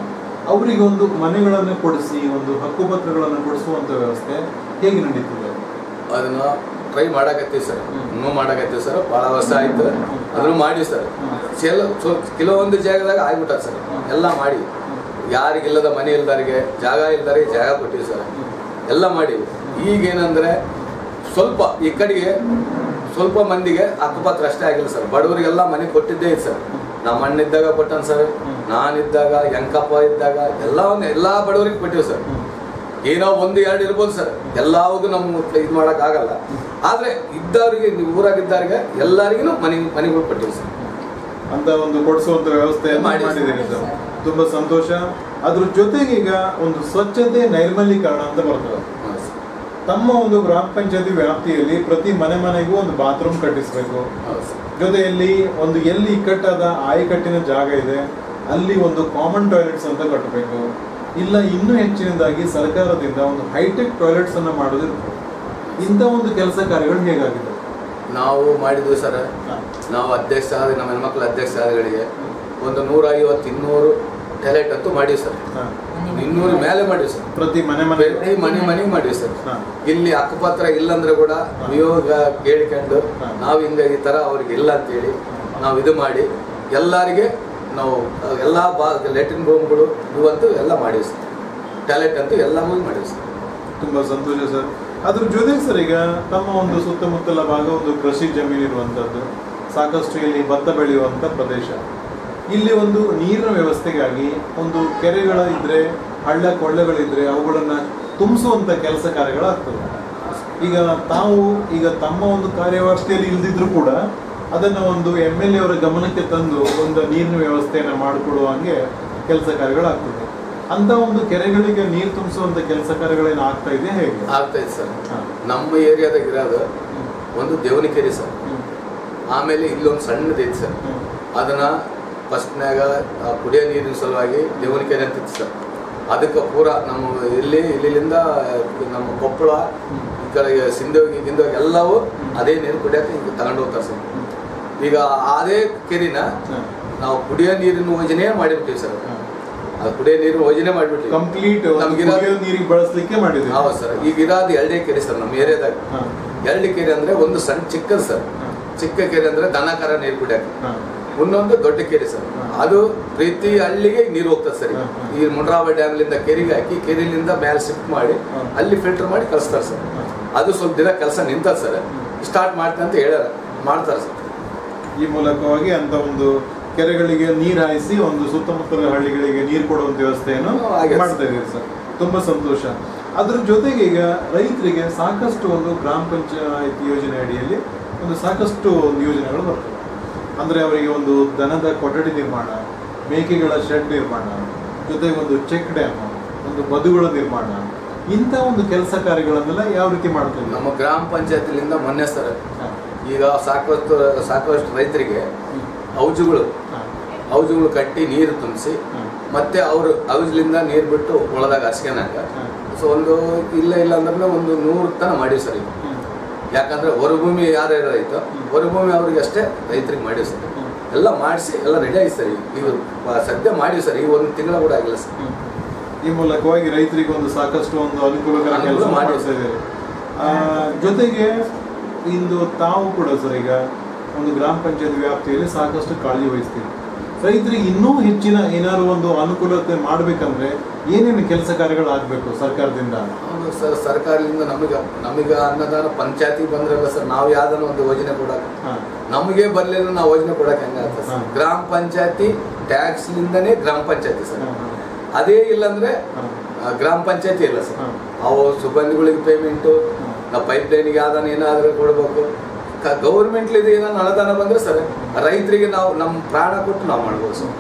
ಅವರಿಗೆ ಒಂದು ಮನೆಗಳನ್ನು ಕೊಡಿಸಿ ಒಂದು ಹಕ್ಕುಪತ್ರಗಳನ್ನು ಕೊಡಿಸುವಂತ ವ್ಯವಸ್ಥೆ ಹೇಗೆ ನಡೀತಿದೆ
ಅದನ್ನ ಟ್ರೈ ಮಾಡಕತ್ತೀವಿ ಸರ್
ಹ್ಮ್.
ಇನ್ನೂ ಮಾಡಕತ್ತೀವಿ ಸರ್ ಭಾಳ ವರ್ಷ ಆಯ್ತು ಅದನ್ನು ಮಾಡಿ ಸರ್
ಹ್ಮ್.
ಕೆಲ ಸೊ- ಕೆಲವೊಂದು ಜಾಗದಾಗ ಆಗ್ಬಿಟ್ಟ ಸರ್ ಎಲ್ಲ ಮಾಡಿ ಯಾರಿಗಿಲ್ಲದ ಮನೆ ಇಲ್ದಾರಿಗೆ ಜಾಗ ಇಲ್ದಾರಿಗೆ ಜಾಗ ಕೊಟ್ಟಿವಿ ಸರ್ ಎಲ್ಲ ಮಾಡಿವಿ ಈಗೇನಂದ್ರೆ ಸ್ವಲ್ಪ ಈ ಕಡೆಗೆ ಸ್ವಲ್ಪ ಮಂದಿಗೆ ಹಕ್ಕುಪತ್ರ ಅಷ್ಟೇ ಆಗಿಲ್ಲ ಸರ್ ಬಡವರಿಗೆಲ್ಲ ಮನೆ ಕೊಟ್ಟಿದ್ದೇ ಇದೆ ಸರ್ ನಮ್ಮ ಅಣ್ಣಿದ್ದಾಗ ಕೊಟ್ಟನ್ ಸರ್ ನಾನಿದ್ದಾಗ ಯಂಕಪ್ಪ ಇದ್ದಾಗ ಎಲ್ಲ ಎಲ್ಲ ಬಡವರಿಗೆ ಕೊಟ್ಟಿವಿ ಸರ್ ಏನೋ ಒಂದು ಎರಡು ಇರ್ಬೋದು ಸರ್ ಎಲ್ಲಾವಾಗೂ ನಮ್ಮ ಇದು ಮಾಡಕ್ ಆಗಲ್ಲ ಆದ್ರೆ ಇದ್ದವರಿಗೆ ನೀವು ಊರಾಗಿದ್ದವ್ರಿಗೆ ಎಲ್ಲರಿಗೂ ಮನೆ ಮನೆಗಳು ಕೊಟ್ಟಿವಿ ಸರ್
ಅಂತ ಒಂದು ಕೊಡಿಸುವಂತ ವ್ಯವಸ್ಥೆಯನ್ನು
ಮಾಡಿ ಸರ್.
ಮಾಡಿದ್ದೀರಿ ಸರ್ ತುಂಬಾ ಸಂತೋಷ ಅದ್ರ ಜೊತೆಗೆ ಈಗ ಒಂದು ಸ್ವಚ್ಛತೆ ನೈರ್ಮಲೀಕರಣ ಅಂತ ಬರ್ತದೆ
ಹೌದು ಸರ್.
ತಮ್ಮ ಒಂದು ಗ್ರಾಮ ಪಂಚಾಯತಿ ವ್ಯಾಪ್ತಿಯಲ್ಲಿ ಪ್ರತಿ ಮನೆ ಮನೆಗೂ ಒಂದು ಬಾತ್ರೂಮ್ ಕಟ್ಟಿಸ್ಬೇಕು
ಹೌದು ಸರ್.
ಜೊತೆಯಲ್ಲಿ ಒಂದು ಎಲ್ಲಿ ಇಕ್ಕಟ್ಟಾದ ಆಯಕಟ್ಟಿನ ಜಾಗ ಇದೆ ಅಲ್ಲಿ ಒಂದು ಕಾಮನ್ ಟಾಯ್ಲೆಟ್ಸ್ ಅಂತ ಕಟ್ಟಬೇಕು ಇಲ್ಲ ಇನ್ನೂ ಹೆಚ್ಚಿನದಾಗಿ ಸರ್ಕಾರದಿಂದ ಒಂದು ಹೈಟೆಕ್ ಟಾಯ್ಲೆಟ್ಸ್ ಅನ್ನ ಮಾಡೋದಿರ್ಬೇಕು ಇಂಥ ಒಂದು ಕೆಲಸ ಕಾರ್ಯಗಳು ಹೇಗಾಗಿದೆ
ನಾವು ಮಾಡಿದ್ವಿ ಸರ್
ಹಾ.
ನಾವು ಅಧ್ಯಕ್ಷ ಆದ ನಮ್ಮ ಹೆಣ್ಮಕ್ಳ ಅಧ್ಯಕ್ಷ ಆದಗಳಿಗೆ ಒಂದು ನೂರ ಐವತ್ತು ಇನ್ನೂರು ಟಾಯ್ಲೆಟ್ ಅಂತೂ ಮಾಡಿವಿ ಸರ್
ಹಾ.
ಇನ್ನೂರು ಮೇಲೆ ಮಾಡಿವಿ ಸರ್
ಪ್ರತಿ ಮನೆ ಮನೆ
ಪ್ರತಿ ಮನೆ ಮನೆಗೆ ಮಾಡಿವಿ ಸರ್
ಹಾ.
ಇಲ್ಲಿ ಹಕ್ಕುಪತ್ರ ಇಲ್ಲಂದ್ರೆ ಕೂಡ ವಿಯೋಗ ಕೇಳಿಕೊಂಡು
ಹಾ.
ನಾವು ಹಿಂಗ ಈ ತರ ಅವ್ರಿಗೆ ಇಲ್ಲ ಅಂತೇಳಿ ನಾವು ಇದು ಮಾಡಿ ಎಲ್ಲರಿಗೆ ನಾವು ಎಲ್ಲ ಬಾ ಲೆಟ್ರಿನ್ ರೂಮ್ಗಳು ಇವಂತೂ ಎಲ್ಲ ಮಾಡಿವಿ ಸರ್ ಟಾಯ್ಲೆಟ್ ಅಂತೂ ಎಲ್ಲವೂ ಮಾಡಿವಿ ಸರ್
ತುಂಬಾ ಸಂತೋಷ ಸರ್ ಅದ್ರ ಜೊತೆಗೆ ಸರ್ ಈಗ ತಮ್ಮ ಒಂದು ಸುತ್ತಮುತ್ತಲ ಭಾಗ ಒಂದು ಕೃಷಿ ಜಮೀನು ಇರುವಂತದ್ದು ಸಾಕಷ್ಟು ಇಲ್ಲಿ ಭತ್ತ ಬೆಳೆಯುವಂತ ಪ್ರದೇಶ ಇಲ್ಲಿ ಒಂದು ನೀರಿನ ವ್ಯವಸ್ಥೆಗಾಗಿ ಒಂದು ಕೆರೆಗಳ ಇದ್ರೆ ಹಳ್ಳ ಕೊಳ್ಳಗಳಿದ್ರೆ ಅವುಗಳನ್ನ ತುಂಬಿಸುವಂತ ಕೆಲಸ ಕಾರ್ಯಗಳಾಗ್ತದೆ ಈಗ ತಾವು ಈಗ ತಮ್ಮ ಒಂದು ಕಾರ್ಯವ್ಯಾಪ್ತಿಯಲ್ಲಿ ಇಲ್ದಿದ್ರು ಕೂಡ ಅದನ್ನ ಒಂದು ಎಮ್ ಎಲ್ ಎ ಅವರ ಗಮನಕ್ಕೆ ತಂದು ಒಂದು ನೀರಿನ ವ್ಯವಸ್ಥೆಯನ್ನ ಮಾಡಿಕೊಡುವ ಹಂಗೆ ಕೆಲಸ ಕಾರ್ಯಗಳಾಗ್ತದೆ ಅಂತ ಒಂದು ಕೆರೆಗಳಿಗೆ ನೀರು ತುಂಬಿಸುವಂತ ಕೆಲಸ ಕಾರ್ಯಗಳೇನು ಆಗ್ತಾ ಇದೆ ಹೇಗೆ
ಆಗ್ತೈತೆ ಸರ್
ಹಾ.
ನಮ್ಮ ಏರಿಯಾದಾಗ ಇರೋದು
ಹ್ಮ್.
ಒಂದು ದೇವನಕೆರೆ ಸರ್
ಹ್ಮ್.
ಆಮೇಲೆ ಇಲ್ಲೊಂದು ಸಣ್ಣದೈತೆ ಸರ್
ಹ್ಮ್.
ಅದನ್ನ ಫಸ್ಟ್ನಾಗ ಕುಡಿಯೋ ನೀರಿನ ಸಲುವಾಗಿ ದೇವನಕೆರೆ ಅಂತ ಇತ್ತು ಸರ್ ಅದಕ್ಕೆ ಪೂರ ನಮ್ಮ ಇಲ್ಲಿ ಇಲ್ಲಿಂದ ನಮ್ಮ ಕೊಪ್ಪಳ ಈ ಕಡೆ ಸಿಂಧೋಗಿ ಗಿಂದೋಗಿ ಎಲ್ಲವೂ ಅದೇ ನೀರು ಕುಡಿಯೋಕೆ ಈಗ ತಗೊಂಡು ಹೋಗ್ತಾರೆ ಸರ್ ಈಗ ಅದೇ ಕೆರಿನ
ಹ್ಮ್.
ನಾವು ಕುಡಿಯೋ ನೀರಿನ ಯೋಜನೆ ಮಾಡಿಬಿಟ್ಟಿವಿ ಸರ್
ಹ್ಮ್.
ಅದು ಕುಡಿಯೋ ನೀರಿನ ಯೋಜನೆ ಮಾಡಿಬಿಟ್ಟಿವಿ
ಕಂಪ್ಲೀಟ್
ನಮ್ಗಿರೋ-
ಕುಡಿಯೋ ನೀರಿಗೆ ಬಳಸಲಿಕ್ಕೆ ಮಾಡಿದ್ವಿ
ಹೌದು ಸರ್ ಈಗ ಇರೋದು ಎರಡೇ ಕೆರೆ ಸರ್ ನಮ್ಮ ಏರಿಯಾದಾಗ
ಹಾ.
ಎರಡು ಕೆರೆ ಅಂದ್ರೆ ಒಂದು ಸಣ್ಣ ಚಿಕ್ಕದು ಸರ್
ಹಾ.
ಚಿಕ್ಕ ಕೆರೆ ಅಂದ್ರೆ ದನ ಕರ ನೀರು ಕುಡಿಯಕ್ಕೆ
ಹಾ.
ಇನ್ನೊಂದು ದೊಡ್ಡ ಕೆರೆ ಸರ್
ಹಾ.
ಅದು ಪ್ರತಿ ಹಳ್ಳಿಗೆ ನೀರು ಹೋಗ್ತದೆ ಸರ್
ಹಾ, ಹಾ.
ಈ ಮುಂಡ್ರಾಬ ಡ್ಯಾಮ್ಲಿಂದ ಕೆರೆಗೆ ಹಾಕಿ ಕೆರೆಲಿಂದ ಮೇಲೆ ಶಿಫ್ಟ್ ಮಾಡಿ
ಹಾ.
ಅಲ್ಲಿ ಫಿಲ್ಟರ್ ಮಾಡಿ ಕಳಿಸ್ತಾರೆ ಸರ್
ಹಾ.
ಅದು ಸ್ವಲ್ಪ ದಿನ ಕೆಲಸ ನಿಂತದ ಸರ್ ಸ್ಟಾರ್ಟ್ ಮಾಡ್ತೀನಿ ಅಂತ ಹೇಳ್ಯಾರ ಮಾಡ್ತಾರೆ ಸರ್
ಈ ಮೂಲಕವಾಗಿ ಅಂತ ಒಂದು ಕೆರೆಗಳಿಗೆ ನೀರು ಹಾಯಿಸಿ ಒಂದು ಸುತ್ತಮುತ್ತಲ ಹಳ್ಳಿಗಳಿಗೆ ನೀರು ಕೊಡುವಂತ ವ್ಯವಸ್ಥೆಯನ್ನು
ಹ್ಮ್, ಆಗಿದೆ.
ಮಾಡ್ತಾ ಇದ್ದೀರಿ ಸರ್ ತುಂಬಾ ಸಂತೋಷ ಅದ್ರ ಜೊತೆಗೆ ಈಗ ರೈತರಿಗೆ ಸಾಕಷ್ಟು ಒಂದು ಗ್ರಾಮ ಪಂಚಾಯತ್ ಯೋಜನೆ ಅಡಿಯಲ್ಲಿ ಒಂದು ಸಾಕಷ್ಟು ಒಂದು ಯೋಜನೆಗಳು ಬರ್ತವೆ ಅಂದ್ರೆ ಅವರಿಗೆ ಒಂದು ದನದ ಕೊಠಡಿ ನಿರ್ಮಾಣ ಮೇಕೆಗಳ ಶೆಡ್ ನಿರ್ಮಾಣ ಜೊತೆಗೆ ಒಂದು ಚೆಕ್ ಡ್ಯಾಮ್ ಒಂದು ಬದುಗಳ ನಿರ್ಮಾಣ ಇಂಥ ಒಂದು ಕೆಲಸ ಕಾರ್ಯಗಳನ್ನೆಲ್ಲ ಯಾವ ರೀತಿ ಮಾಡ್ತಾ ಇದ್ದೀವಿ
ನಮ್ಮ ಗ್ರಾಮ ಪಂಚಾಯತಿಲಿಂದ ಮೊನ್ನೆ ಸರ್ ಈಗ ಸಾಕಷ್ಟು ಸಾಕಷ್ಟು ರೈತರಿಗೆ ಔಜುಗಳು ಔಜುಗಳು ಕಟ್ಟಿ ನೀರು ತುಂಬಿಸಿ ಮತ್ತೆ ಅವರು ಔಜ್ಲಿಂದ ನೀರು ಬಿಟ್ಟು ಒಳದಾಗ ಹಸ್ಕೊನಾಗ ಸೊ ಒಂದು ಇಲ್ಲ ಇಲ್ಲ ಅಂದ್ರೆ ಒಂದು ನೂರು ತನ ಮಾಡಿವಿ ಸರ್ ಈಗ ಯಾಕಂದ್ರೆ ಹೊರಭೂಮಿ ಯಾರ್ಯಾರು ರೈತ ಹೊರಭೂಮಿ ಅವ್ರಿಗೆ ಅಷ್ಟೇ ರೈತರಿಗೆ ಮಾಡಿವಿ ಸರ್ ಎಲ್ಲ ಮಾಡಿಸಿ ಎಲ್ಲ ರೆಡಿ ಆಗಿ ಸರ್ ಈಗ ಈಗ ಸದ್ಯ ಮಾಡಿವಿ ಸರ್ ಈಗ ಒಂದು ತಿಂಗಳ ಕೂಡ ಆಗಿಲ್ಲ ಸರ್
ಈ ಮೂಲಕವಾಗಿ ರೈತರಿಗೆ ಒಂದು ಸಾಕಷ್ಟು ಒಂದು ಅನುಕೂಲಕರ
ಅನುಕೂಲ
ಕೆಲಸ
ಮಾಡಿ.
ಮಾಡ್ತಾ ಇದ್ದಾರೆ ಆ, ಜೊತೆಗೆ ಇಂದು ತಾವು ಕೂಡ ಸರ್ ಈಗ ಒಂದು ಗ್ರಾಮ ಪಂಚಾಯತ್ ವ್ಯಾಪ್ತಿಯಲ್ಲಿ ಸಾಕಷ್ಟು ಕಾಳಜಿ ವಹಿಸ್ತೀವಿ ರೈತರಿಗೆ ಇನ್ನೂ ಹೆಚ್ಚಿನ ಏನಾದ್ರು ಒಂದು ಅನುಕೂಲತೆ ಮಾಡ್ಬೇಕಂದ್ರೆ ಏನೇನು ಕೆಲಸ ಕಾರ್ಯಗಳು ಆಗ್ಬೇಕು ಸರ್ಕಾರದಿಂದ
ಹೌದು ಸರ್ ಸರ್ಕಾರದಿಂದ ನಮಗೆ ನಮಗೆ ಅನ್ನದಾನ ಪಂಚಾಯತಿ ಬಂದ್ರಲ್ಲ ಸರ್ ನಾವು ಯಾವ್ದಾನ ಒಂದು ಯೋಜನೆ ಕೊಡಕ್ಕೆ
ಹಾ,
ನಮಗೆ ಬರ್ಲಿಲ್ಲ ನಾವು ಯೋಜನೆ ಕೊಡಕ್ಕೆ ಹೆಂಗಾಗ್ತದೆ ಸರ್
ಹಾ.
ಗ್ರಾಮ ಪಂಚಾಯತಿ ಟ್ಯಾಕ್ಸ್ಲಿಂದನೇ ಗ್ರಾಮ ಪಂಚಾಯತಿ ಸರ್
ಹಾ, ಹಾ,
ಅದೇ ಇಲ್ಲಂದ್ರೆ
ಹಾ,
ಆ, ಗ್ರಾಮ ಪಂಚಾಯತಿ ಇಲ್ಲ ಸರ್
ಹಾ.
ಅವು ಸಿಬ್ಬಂದಿಗಳಿಗೆ ಪೇಮೆಂಟು
ಹಾ.
ನಾವು ಪೈಪ್ ಲೈನ್ಗೆ ಯಾವ್ದಾನ ಏನಾದರೂ ಕೊಡಬೇಕು ಗೌರ್ಮೆಂಟ್ಲಿದ್ದು ಏನಾದ್ರು ಅನುದಾನ ಬಂದ್ರೆ ಸರ್ ರೈತರಿಗೆ ನಾವು ನಮ್ಮ ಪ್ರಾಣ ಕೊಟ್ಟು ನಾವು ಮಾಡ್ಬೋದು ಸರ್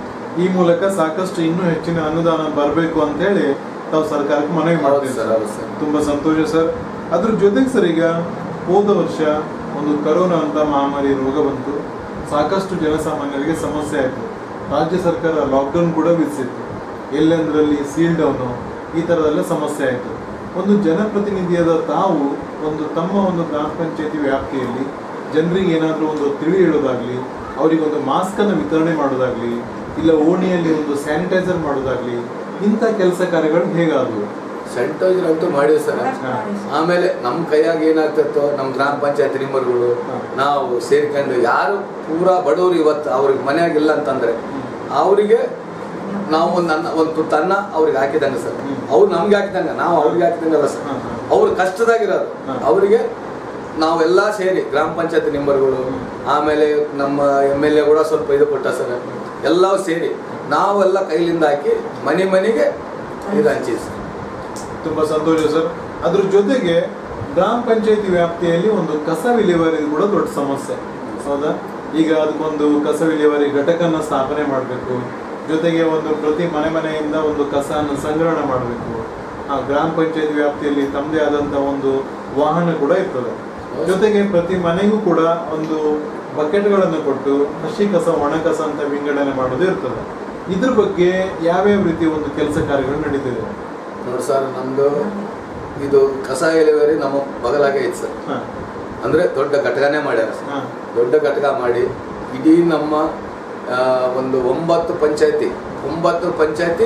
ಈ ಮೂಲಕ ಸಾಕಷ್ಟು ಇನ್ನೂ ಹೆಚ್ಚಿನ ಅನುದಾನ ಬರಬೇಕು ಅಂತ ಹೇಳಿ ತಾವು ಸರ್ಕಾರಕ್ಕೆ ಮನವಿ
ಹೌದು
ಮಾಡ್ತೀವಿ
ಸರ್
ಸರ್
ಹೌದು ಸರ್
ತುಂಬಾ ಸಂತೋಷ ಸರ್ ಅದ್ರ ಜೊತೆಗೆ ಸರ್ ಈಗ ಹೋದ ವರ್ಷ ಒಂದು ಕರೋನಾ ಅಂತ ಮಹಾಮಾರಿ ರೋಗ ಬಂತು ಸಾಕಷ್ಟು ಜನಸಾಮಾನ್ಯರಿಗೆ ಸಮಸ್ಯೆ ಆಯಿತು ರಾಜ್ಯ ಸರ್ಕಾರ ಲಾಕ್ಡೌನ್ ಕೂಡ ವಿಧಿಸಿತ್ತು ಎಲ್ಲೆಂದರಲ್ಲಿ ಸೀಲ್ ಡೌನು ಈ ಥರದೆಲ್ಲ ಸಮಸ್ಯೆ ಆಯಿತು ಒಂದು ಜನಪ್ರತಿನಿಧಿಯಾದ ತಾವು ಒಂದು ತಮ್ಮ ಒಂದು ಗ್ರಾಮ ಪಂಚಾಯತಿ ವ್ಯಾಪ್ತಿಯಲ್ಲಿ ಜನರಿಗೆ ಏನಾದರೂ ಒಂದು ತಿಳಿ ಹೇಳೋದಾಗ್ಲಿ ಅವರಿಗೆ ಒಂದು ಮಾಸ್ಕ್ ಅನ್ನು ವಿತರಣೆ ಮಾಡೋದಾಗ್ಲಿ ಇಲ್ಲ ಓಣಿಯಲ್ಲಿ ಒಂದು ಸ್ಯಾನಿಟೈಸರ್ ಮಾಡೋದಾಗ್ಲಿ ಇಂಥ ಕೆಲಸ ಕಾರ್ಯಗಳು ಹೇಗಾದವು
ಸೆಂಟೋಜರ್ ಅಂತೂ ಮಾಡಿವಿ ಸರ್ ಆಮೇಲೆ ನಮ್ಮ ಕೈಯಾಗ ಏನಾಗ್ತಿತ್ತೋ ನಮ್ಮ ಗ್ರಾಮ ಪಂಚಾಯತ್ ನಿಮ್ಮರುಗಳು
ಹಾ.
ನಾವು ಸೇರ್ಕೊಂಡು ಯಾರು ಪೂರಾ ಬಡವರು ಇವತ್ತು ಅವ್ರಿಗೆ ಮನೆಯಾಗಿಲ್ಲ ಅಂತಂದ್ರೆ ಅವರಿಗೆ ನಾವು ಒಂದು ಅನ್ನ ಒಂದು ತುತ್ತು ಅನ್ನ ಅವ್ರಿಗೆ ಹಾಕಿದಂಗೆ ಸರ್
ಹ್ಮ್.
ಅವ್ರು ನಮ್ಗೆ ಹಾಕಿದಂಗೆ ನಾವು ಅವ್ರಿಗೆ ಹಾಕಿದಂಗಲ್ಲ ಸರ್
ಹಾ, ಹಾ.
ಅವ್ರು ಕಷ್ಟದಾಗಿರೋರು
ಹಾ.
ಅವರಿಗೆ ನಾವೆಲ್ಲ ಸೇರಿ ಗ್ರಾಮ ಪಂಚಾಯತ್ ನಿಂಬರ್ಗಳು
ಹ್ಮ್.
ಆಮೇಲೆ ನಮ್ಮ ಎಮ್ ಎಲ್ ಎ ಕೂಡ ಸ್ವಲ್ಪ ಇದು ಕೊಟ್ಟ ಸರ್ ಎಲ್ಲವೂ ಸೇರಿ ನಾವೆಲ್ಲ ಕೈಲಿಂದ ಹಾಕಿ ಮನೆ ಮನೆಗೆ ಇದು ಹಂಚಿವಿ ಸರ್
ತುಂಬಾ ಸಂತೋಷ ಸರ್ ಅದ್ರ ಜೊತೆಗೆ ಗ್ರಾಮ ಪಂಚಾಯತಿ ವ್ಯಾಪ್ತಿಯಲ್ಲಿ ಒಂದು ಕಸ ವಿಲೇವಾರಿ ಕೂಡ ದೊಡ್ಡ ಸಮಸ್ಯೆ ಹೌದಾ ಈಗ ಅದಕ್ಕೊಂದು ಕಸ ವಿಲೇವಾರಿ ಘಟಕನ ಸ್ಥಾಪನೆ ಮಾಡಬೇಕು ಜೊತೆಗೆ ಒಂದು ಪ್ರತಿ ಮನೆ ಮನೆಯಿಂದ ಒಂದು ಕಸನ ಸಂಗ್ರಹಣೆ ಮಾಡಬೇಕು ಆ ಗ್ರಾಮ ಪಂಚಾಯತಿ ವ್ಯಾಪ್ತಿಯಲ್ಲಿ ತಮ್ಮದೇ ಆದಂತ ಒಂದು ವಾಹನ ಕೂಡ ಇರ್ತದೆ ಜೊತೆಗೆ ಪ್ರತಿ ಮನೆಗೂ ಕೂಡ ಒಂದು ಬಕೆಟ್ಗಳನ್ನು ಕೊಟ್ಟು ಹಸಿ ಕಸ ಒಣ ಕಸ ಅಂತ ವಿಂಗಡಣೆ ಮಾಡೋದು ಇರ್ತದೆ ಇದ್ರ ಬಗ್ಗೆ ಯಾವ್ಯಾವ ರೀತಿ ಒಂದು ಕೆಲಸ ಕಾರ್ಯಗಳು ನಡೀತಿದೆ
ನೋಡಿ ಸರ್ ನಮ್ದು ಇದು ಕಸ ಎಲೆವರಿ ನಮ್ಮ ಬಗಲಾಗೆ ಐತೆ ಸರ್
ಹಾ
ಅಂದ್ರೆ ದೊಡ್ಡ ಘಟಕನೇ ಮಾಡ್ಯಾರ ಸರ್
ಹಾ
ದೊಡ್ಡ ಘಟಕ ಮಾಡಿ ಇಡೀ ನಮ್ಮ ಆ, ಒಂದು ಒಂಬತ್ತು ಪಂಚಾಯತಿ ಒಂಬತ್ತು ಪಂಚಾಯತಿ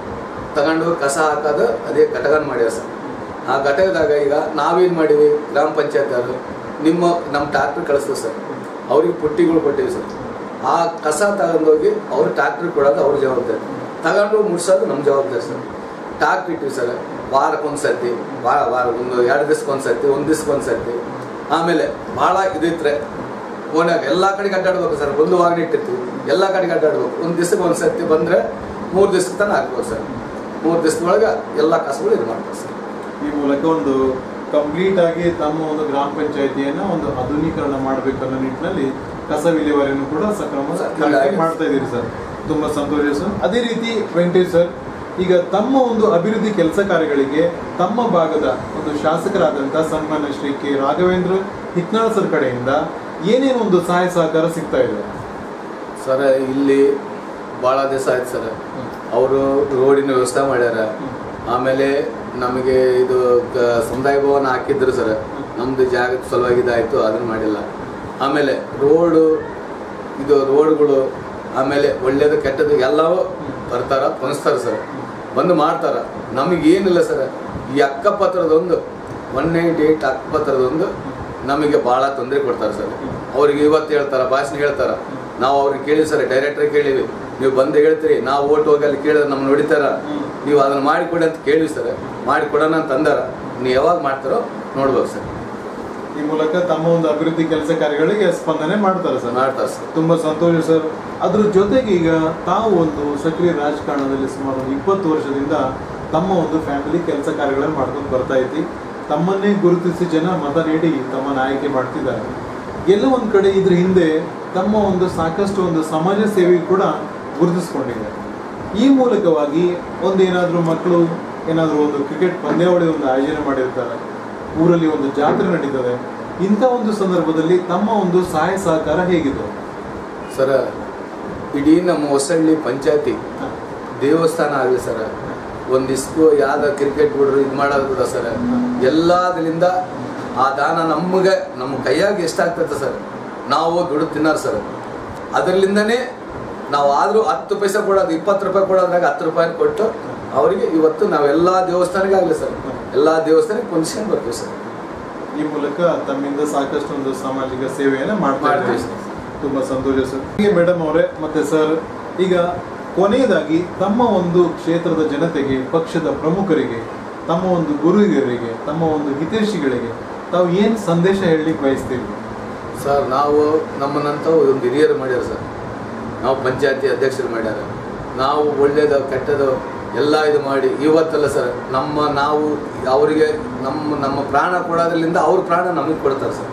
ತಗೊಂಡು ಕಸ ಹಾಕೋದು ಅದೇ ಘಟಕನ ಮಾಡ್ಯಾರ ಸರ್ ಆ ಘಟಕದಾಗ ಈಗ ನಾವೇನು ಮಾಡೀವಿ ಗ್ರಾಮ ಪಂಚಾಯತ್ ಅವರು ನಿಮ್ಮ ನಮ್ಮ ಟ್ಯಾಕ್ಟ್ರ್ ಕಳಿಸ್ತೀವಿ ಸರ್ ಅವ್ರಿಗೆ ಪುಟ್ಟಿಗಳು ಕೊಟ್ಟಿವಿ ಸರ್ ಆ ಕಸ ತಗೊಂಡೋಗಿ ಅವ್ರು ಟ್ಯಾಕ್ಟ್ರ್ ಕೊಡೋದು ಅವ್ರ ಜವಾಬ್ದಾರಿ ತಗೊಂಡು ಮುಡ್ಸೋದು ನಮ್ಮ ಜವಾಬ್ದಾರಿ ಸರ್ ಟಾಕ್ ಇಟ್ಟಿವಿ ಸರ್ ವಾರಕ್ಕೊಂದು ಸರ್ತಿ ವಾರ ವಾರ ಒಂದು ಎರಡು ದಿವ್ಸಕ್ಕೆ ಒಂದು ಸರ್ತಿ ಒಂದು ದಿವ್ಸಕ್ಕೆ ಒಂದು ಸರ್ತಿ ಆಮೇಲೆ ಭಾಳ ಇದಿದ್ರೆ ಓನಾಗ ಎಲ್ಲ ಕಡೆಗೆ ಅಡ್ಡಾಡ್ಬೇಕು ಸರ್ ಒಂದು ವಾಗಣಿ ಇಟ್ಟಿರ್ತೀವಿ ಎಲ್ಲ ಕಡೆಗೆ ಅಡ್ಡಾಡ್ಬೇಕು ಒಂದು ದಿವ್ಸಕ್ಕೆ ಒಂದು ಸರ್ತಿ ಬಂದರೆ ಮೂರು ದಿವ್ಸಕ್ಕೆ ತನಕ ಹಾಕ್ಬೋದು ಸರ್ ಮೂರು ದಿವ್ಸದೊಳಗೆ ಎಲ್ಲ ಕಸಗಳು ಇದು ಮಾಡ್ತಾರೆ ಸರ್
ಈ ಮೂಲಕ ಒಂದು ಕಂಪ್ಲೀಟ್ ಆಗಿ ತಮ್ಮ ಒಂದು ಗ್ರಾಮ ಪಂಚಾಯತಿಯನ್ನ ಒಂದು ಆಧುನೀಕರಣ ಮಾಡಬೇಕನ್ನೋ ನಿಟ್ಟಿನಲ್ಲಿ ಕಸ ವಿಲೇವಾರಿಯನ್ನು ಕೂಡ ಸಕ್ರಮ
ಸಕ್ರಿಯವಾಗಿ
ಮಾಡ್ತಾ ಇದ್ದೀರಿ ಸರ್ ತುಂಬಾ ಸಂತೋಷ ಸರ್ ಅದೇ ರೀತಿ ವೆಂಕಟೇಶ್ ಸರ್ ಈಗ ತಮ್ಮ ಒಂದು ಅಭಿವೃದ್ಧಿ ಕೆಲಸ ಕಾರ್ಯಗಳಿಗೆ ತಮ್ಮ ಭಾಗದ ಒಂದು ಶಾಸಕರಾದಂತಹ ಸನ್ಮಾನ್ಯ ಶ್ರೀ ಕೆ ರಾಘವೇಂದ್ರ ಹಿತ್ನಾಳ್ ಸರ್ ಕಡೆಯಿಂದ ಏನೇನು ಒಂದು ಸಹಾಯ ಸಹಕಾರ ಸಿಗ್ತಾ ಇದೆ
ಸರ್ ಇಲ್ಲಿ ಭಾಳ ದಿವಸ ಆಯ್ತು ಸರ್ ಅವರು ರೋಡಿನ ವ್ಯವಸ್ಥೆ ಮಾಡ್ಯಾರ ಆಮೇಲೆ ನಮಗೆ ಇದು ಕ- ಸಮುದಾಯ ಭವನ ಹಾಕಿದ್ರು ಸರ್ ನಮ್ದು ಜಾಗದ ಸಲುವಾಗಿ ಇದಾಯಿತು ಅದನ್ನು ಮಾಡಿಲ್ಲ ಆಮೇಲೆ ರೋಡು ಇದು ರೋಡ್ಗಳು ಆಮೇಲೆ ಒಳ್ಳೇದು ಕೆಟ್ಟದ್ದು ಎಲ್ಲವೂ ಬರ್ತಾರ ಪಣಿಸ್ತಾರೆ ಸರ್ ಬಂದು ಮಾಡ್ತಾರ ನಮಗೇನಿಲ್ಲ ಸರ್ ಈ ಅಕ್ಕಪತ್ರದೊಂದು ಒನ್ ನೈಂಟಿ ಏಯ್ಟ್ ಅಕ್ಕಪತ್ರದೊಂದು ನಮಗೆ ಭಾಳ ತೊಂದರೆ ಕೊಡ್ತಾರೆ ಸರ್ ಅವ್ರಿಗೆ ಇವತ್ತು ಹೇಳ್ತಾರ ಭಾಷಣ ಹೇಳ್ತಾರ ನಾವು ಅವ್ರಿಗೆ ಕೇಳಿ ಸರ್ ಡೈರೆಕ್ಟ್ರಿಗೆ ಕೇಳಿವಿ ನೀವು ಬಂದು ಹೇಳ್ತೀರಿ ನಾವು ಓಟ್ ಹೋಗಿ ಅಲ್ಲಿ ಕೇಳಿದ್ರೆ ನಮ್ಮನ್ನ ಹೊಡಿತಾರ ನೀವು ಅದನ್ನ ಮಾಡಿಕೊಡಿ ಅಂತ ಕೇಳಿವಿ ಸರ್ ಮಾಡಿಕೊಡೋಣ ಅಂತ ಅಂದಾರ ನೀವು ಯಾವಾಗ ಮಾಡ್ತಾರೋ ನೋಡ್ಬೇಕು ಸರ್
ಈ ಮೂಲಕ ತಮ್ಮ ಒಂದು ಅಭಿವೃದ್ಧಿ ಕೆಲಸ ಕಾರ್ಯಗಳಿಗೆ ಸ್ಪಂದನೆ ಮಾಡ್ತಾರೆ ಸರ್
ಮಾಡ್ತಾರೆ ಸರ್
ತುಂಬಾ ಸಂತೋಷ ಸರ್ ಅದ್ರ ಜೊತೆಗೆ ಈಗ ತಾವು ಒಂದು ಸಕ್ರಿಯ ರಾಜಕಾರಣದಲ್ಲಿ ಸುಮಾರು ಒಂದು ಇಪ್ಪತ್ತು ವರ್ಷದಿಂದ ತಮ್ಮ ಒಂದು ಫ್ಯಾಮಿಲಿ ಕೆಲಸ ಕಾರ್ಯಗಳನ್ನು ಮಾಡ್ಕೊಂಡು ಬರ್ತಾ ಇದ್ದಿ ತಮ್ಮನ್ನೇ ಗುರುತಿಸಿ ಜನ ಮತ ನೀಡಿ ತಮ್ಮನ್ನ ಆಯ್ಕೆ ಮಾಡ್ತಿದ್ದಾರೆ ಎಲ್ಲ ಒಂದ್ ಕಡೆ ಇದ್ರ ಹಿಂದೆ ತಮ್ಮ ಒಂದು ಸಾಕಷ್ಟು ಒಂದು ಸಮಾಜ ಸೇವೆ ಕೂಡ ಗುರುತಿಸ್ಕೊಂಡಿದ್ದಾರೆ ಈ ಮೂಲಕವಾಗಿ ಒಂದೇನಾದ್ರೂ ಮಕ್ಕಳು ಏನಾದ್ರೂ ಒಂದು ಕ್ರಿಕೆಟ್ ಪಂದ್ಯಾವಳಿ ಒಂದು ಆಯೋಜನೆ ಮಾಡಿರ್ತಾರೆ ಊರಲ್ಲಿ ಒಂದು ಜಾತ್ರೆ ನಡೀತದೆ ಇಂಥ ಒಂದು ಸಂದರ್ಭದಲ್ಲಿ ತಮ್ಮ ಒಂದು ಸಹಾಯ ಸಹಕಾರ ಹೇಗಿದೆ
ಸರ ಇಡೀ ನಮ್ಮ ಹೊಸಳ್ಳಿ ಪಂಚಾಯತಿ ದೇವಸ್ಥಾನ ಆಗಲಿ ಸರ ಒಂದಿಷ್ಟು ಯಾವ್ದು ಕ್ರಿಕೆಟ್ ಬಿಡ್ರು ಇದು ಮಾಡೋದು ಕೂಡ ಸರ್ ಎಲ್ಲದರಿಂದ ಆ ದಾನ ನಮಗೆ ನಮ್ಮ ಕೈಯಾಗ ಎಷ್ಟಾಗ್ತೈತೆ ಸರ್ ನಾವು ದುಡ್ಡು ತಿನ್ನಾರ ಸರ್ ಅದರಲ್ಲಿಂದನೇ ನಾವು ಆದರೂ ಹತ್ತು ಪೈಸೆ ಕೊಡೋದು ಇಪ್ಪತ್ತು ರೂಪಾಯಿ ಕೊಡೋದ್ರಾಗ ಹತ್ತು ರೂಪಾಯಿ ಕೊಟ್ಟು ಅವರಿಗೆ ಇವತ್ತು ನಾವೆಲ್ಲ ದೇವಸ್ಥಾನಕ್ಕೆ ಆಗಲಿ ಸರ್ ಎಲ್ಲ ದೇವಸ್ಥಾನಕ್ಕೆ ಹೊಂದ್ಸ್ಕೊಂಡು ಬರ್ತೀವಿ ಸರ್
ಈ ಮೂಲಕ ತಮ್ಮಿಂದ ಸಾಕಷ್ಟು ಒಂದು ಸಾಮಾಜಿಕ ಸೇವೆಯನ್ನ ಮಾಡ್ತಾ
ಮಾಡ್ತೀವಿ
ಇದ್ದೀವಿ ತುಂಬಾ ಸಂತೋಷ ಸರ್ ಹೀಗೆ ಮೇಡಮ್ ಅವರೇ ಮತ್ತೆ ಸರ್ ಈಗ ಕೊನೆಯದಾಗಿ ತಮ್ಮ ಒಂದು ಕ್ಷೇತ್ರದ ಜನತೆಗೆ ಪಕ್ಷದ ಪ್ರಮುಖರಿಗೆ ತಮ್ಮ ಒಂದು ಗುರುಹಿರಿಯರಿಗೆ ತಮ್ಮ ಒಂದು ಹಿತೈಷಿಗಳಿಗೆ ತಾವು ಏನ್ ಸಂದೇಶ ಹೇಳಲಿಕ್ಕೆ ಬಯಸ್ತೀರಿ
ಸರ್ ನಾವು ನಮ್ಮನ್ನಂತ ಒಂದು ಹಿರಿಯರು ಮಾಡ್ಯಾರ ಸರ್ ನಾವು ಪಂಚಾಯತಿ ಅಧ್ಯಕ್ಷರು ಮಾಡ್ಯಾರ ನಾವು ಒಳ್ಳೇದು ಕೆಟ್ಟದು ಎಲ್ಲ ಇದು ಮಾಡಿ ಇವತ್ತಲ್ಲ ಸರ್ ನಮ್ಮ ನಾವು ಅವರಿಗೆ ನಮ್ಮ ನಮ್ಮ ಪ್ರಾಣ ಕೊಡೋದ್ರಿಂದ ಅವ್ರ ಪ್ರಾಣ ನಮಗೆ ಕೊಡ್ತಾರೆ ಸರ್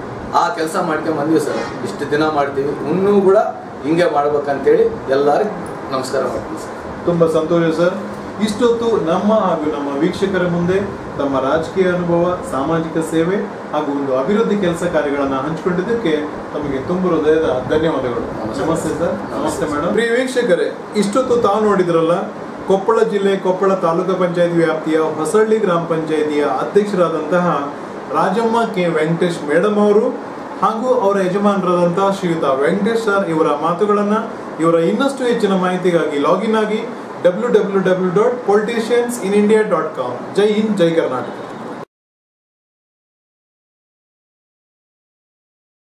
ಆ ಕೆಲಸ ಮಾಡ್ಕೊಂಡ್ ಬಂದ್ವಿ ಸರ್ ಇಷ್ಟು ದಿನ ಮಾಡ್ತೀವಿ ಇನ್ನೂ ಕೂಡ ಹಿಂಗೆ ಮಾಡ್ಬೇಕಂತೇಳಿ ಎಲ್ಲರಿಗೂ ನಮಸ್ಕಾರ ಮಾಡ್ತೀವಿ ಸರ್
ತುಂಬಾ ಸಂತೋಷ ಸರ್ ಇಷ್ಟೊತ್ತು ನಮ್ಮ ಹಾಗೂ ನಮ್ಮ ವೀಕ್ಷಕರ ಮುಂದೆ ತಮ್ಮ ರಾಜಕೀಯ ಅನುಭವ ಸಾಮಾಜಿಕ ಸೇವೆ ಹಾಗೂ ಒಂದು ಅಭಿವೃದ್ಧಿ ಕೆಲಸ ಕಾರ್ಯಗಳನ್ನ ಹಂಚಿಕೊಂಡಿದ್ದಕ್ಕೆ ತಮಗೆ ತುಂಬ ಹೃದಯದ ಧನ್ಯವಾದಗಳು
ನಮಸ್ತೆ.
ನಮಸ್ತೆ ಸರ್ ನಮಸ್ತೆ
ನಮಸ್ತೆ.
ಮೇಡಮ್ ಪ್ರಿಯ ವೀಕ್ಷಕರೇ ಇಷ್ಟೊತ್ತು ತಾವು ನೋಡಿದ್ರಲ್ಲ ಕೊಪ್ಪಳ ಜಿಲ್ಲೆ ಕೊಪ್ಪಳ ತಾಲೂಕು ಪಂಚಾಯತಿ ವ್ಯಾಪ್ತಿಯ ಹೊಸಳ್ಳಿ ಗ್ರಾಮ ಪಂಚಾಯತಿಯ ಅಧ್ಯಕ್ಷರಾದಂತಹ ರಾಜಮ್ಮ ಕೆ ವೆಂಕಟೇಶ್ ಮೇಡಮ್ ಅವರು ಹಾಗೂ ಅವರ ಯಜಮಾನರಾದಂತಹ ಶ್ರೀಯುತ ವೆಂಕಟೇಶ್ ಸರ್ ಇವರ ಮಾತುಗಳನ್ನ ಇವರ ಇನ್ನಷ್ಟು ಹೆಚ್ಚಿನ ಮಾಹಿತಿಗಾಗಿ ಲಾಗಿನ್ ಆಗಿ W W W dot politicians in India dot com ಜೈ ಹಿಂದ್ ಜೈ ಕರ್ನಾಟಕ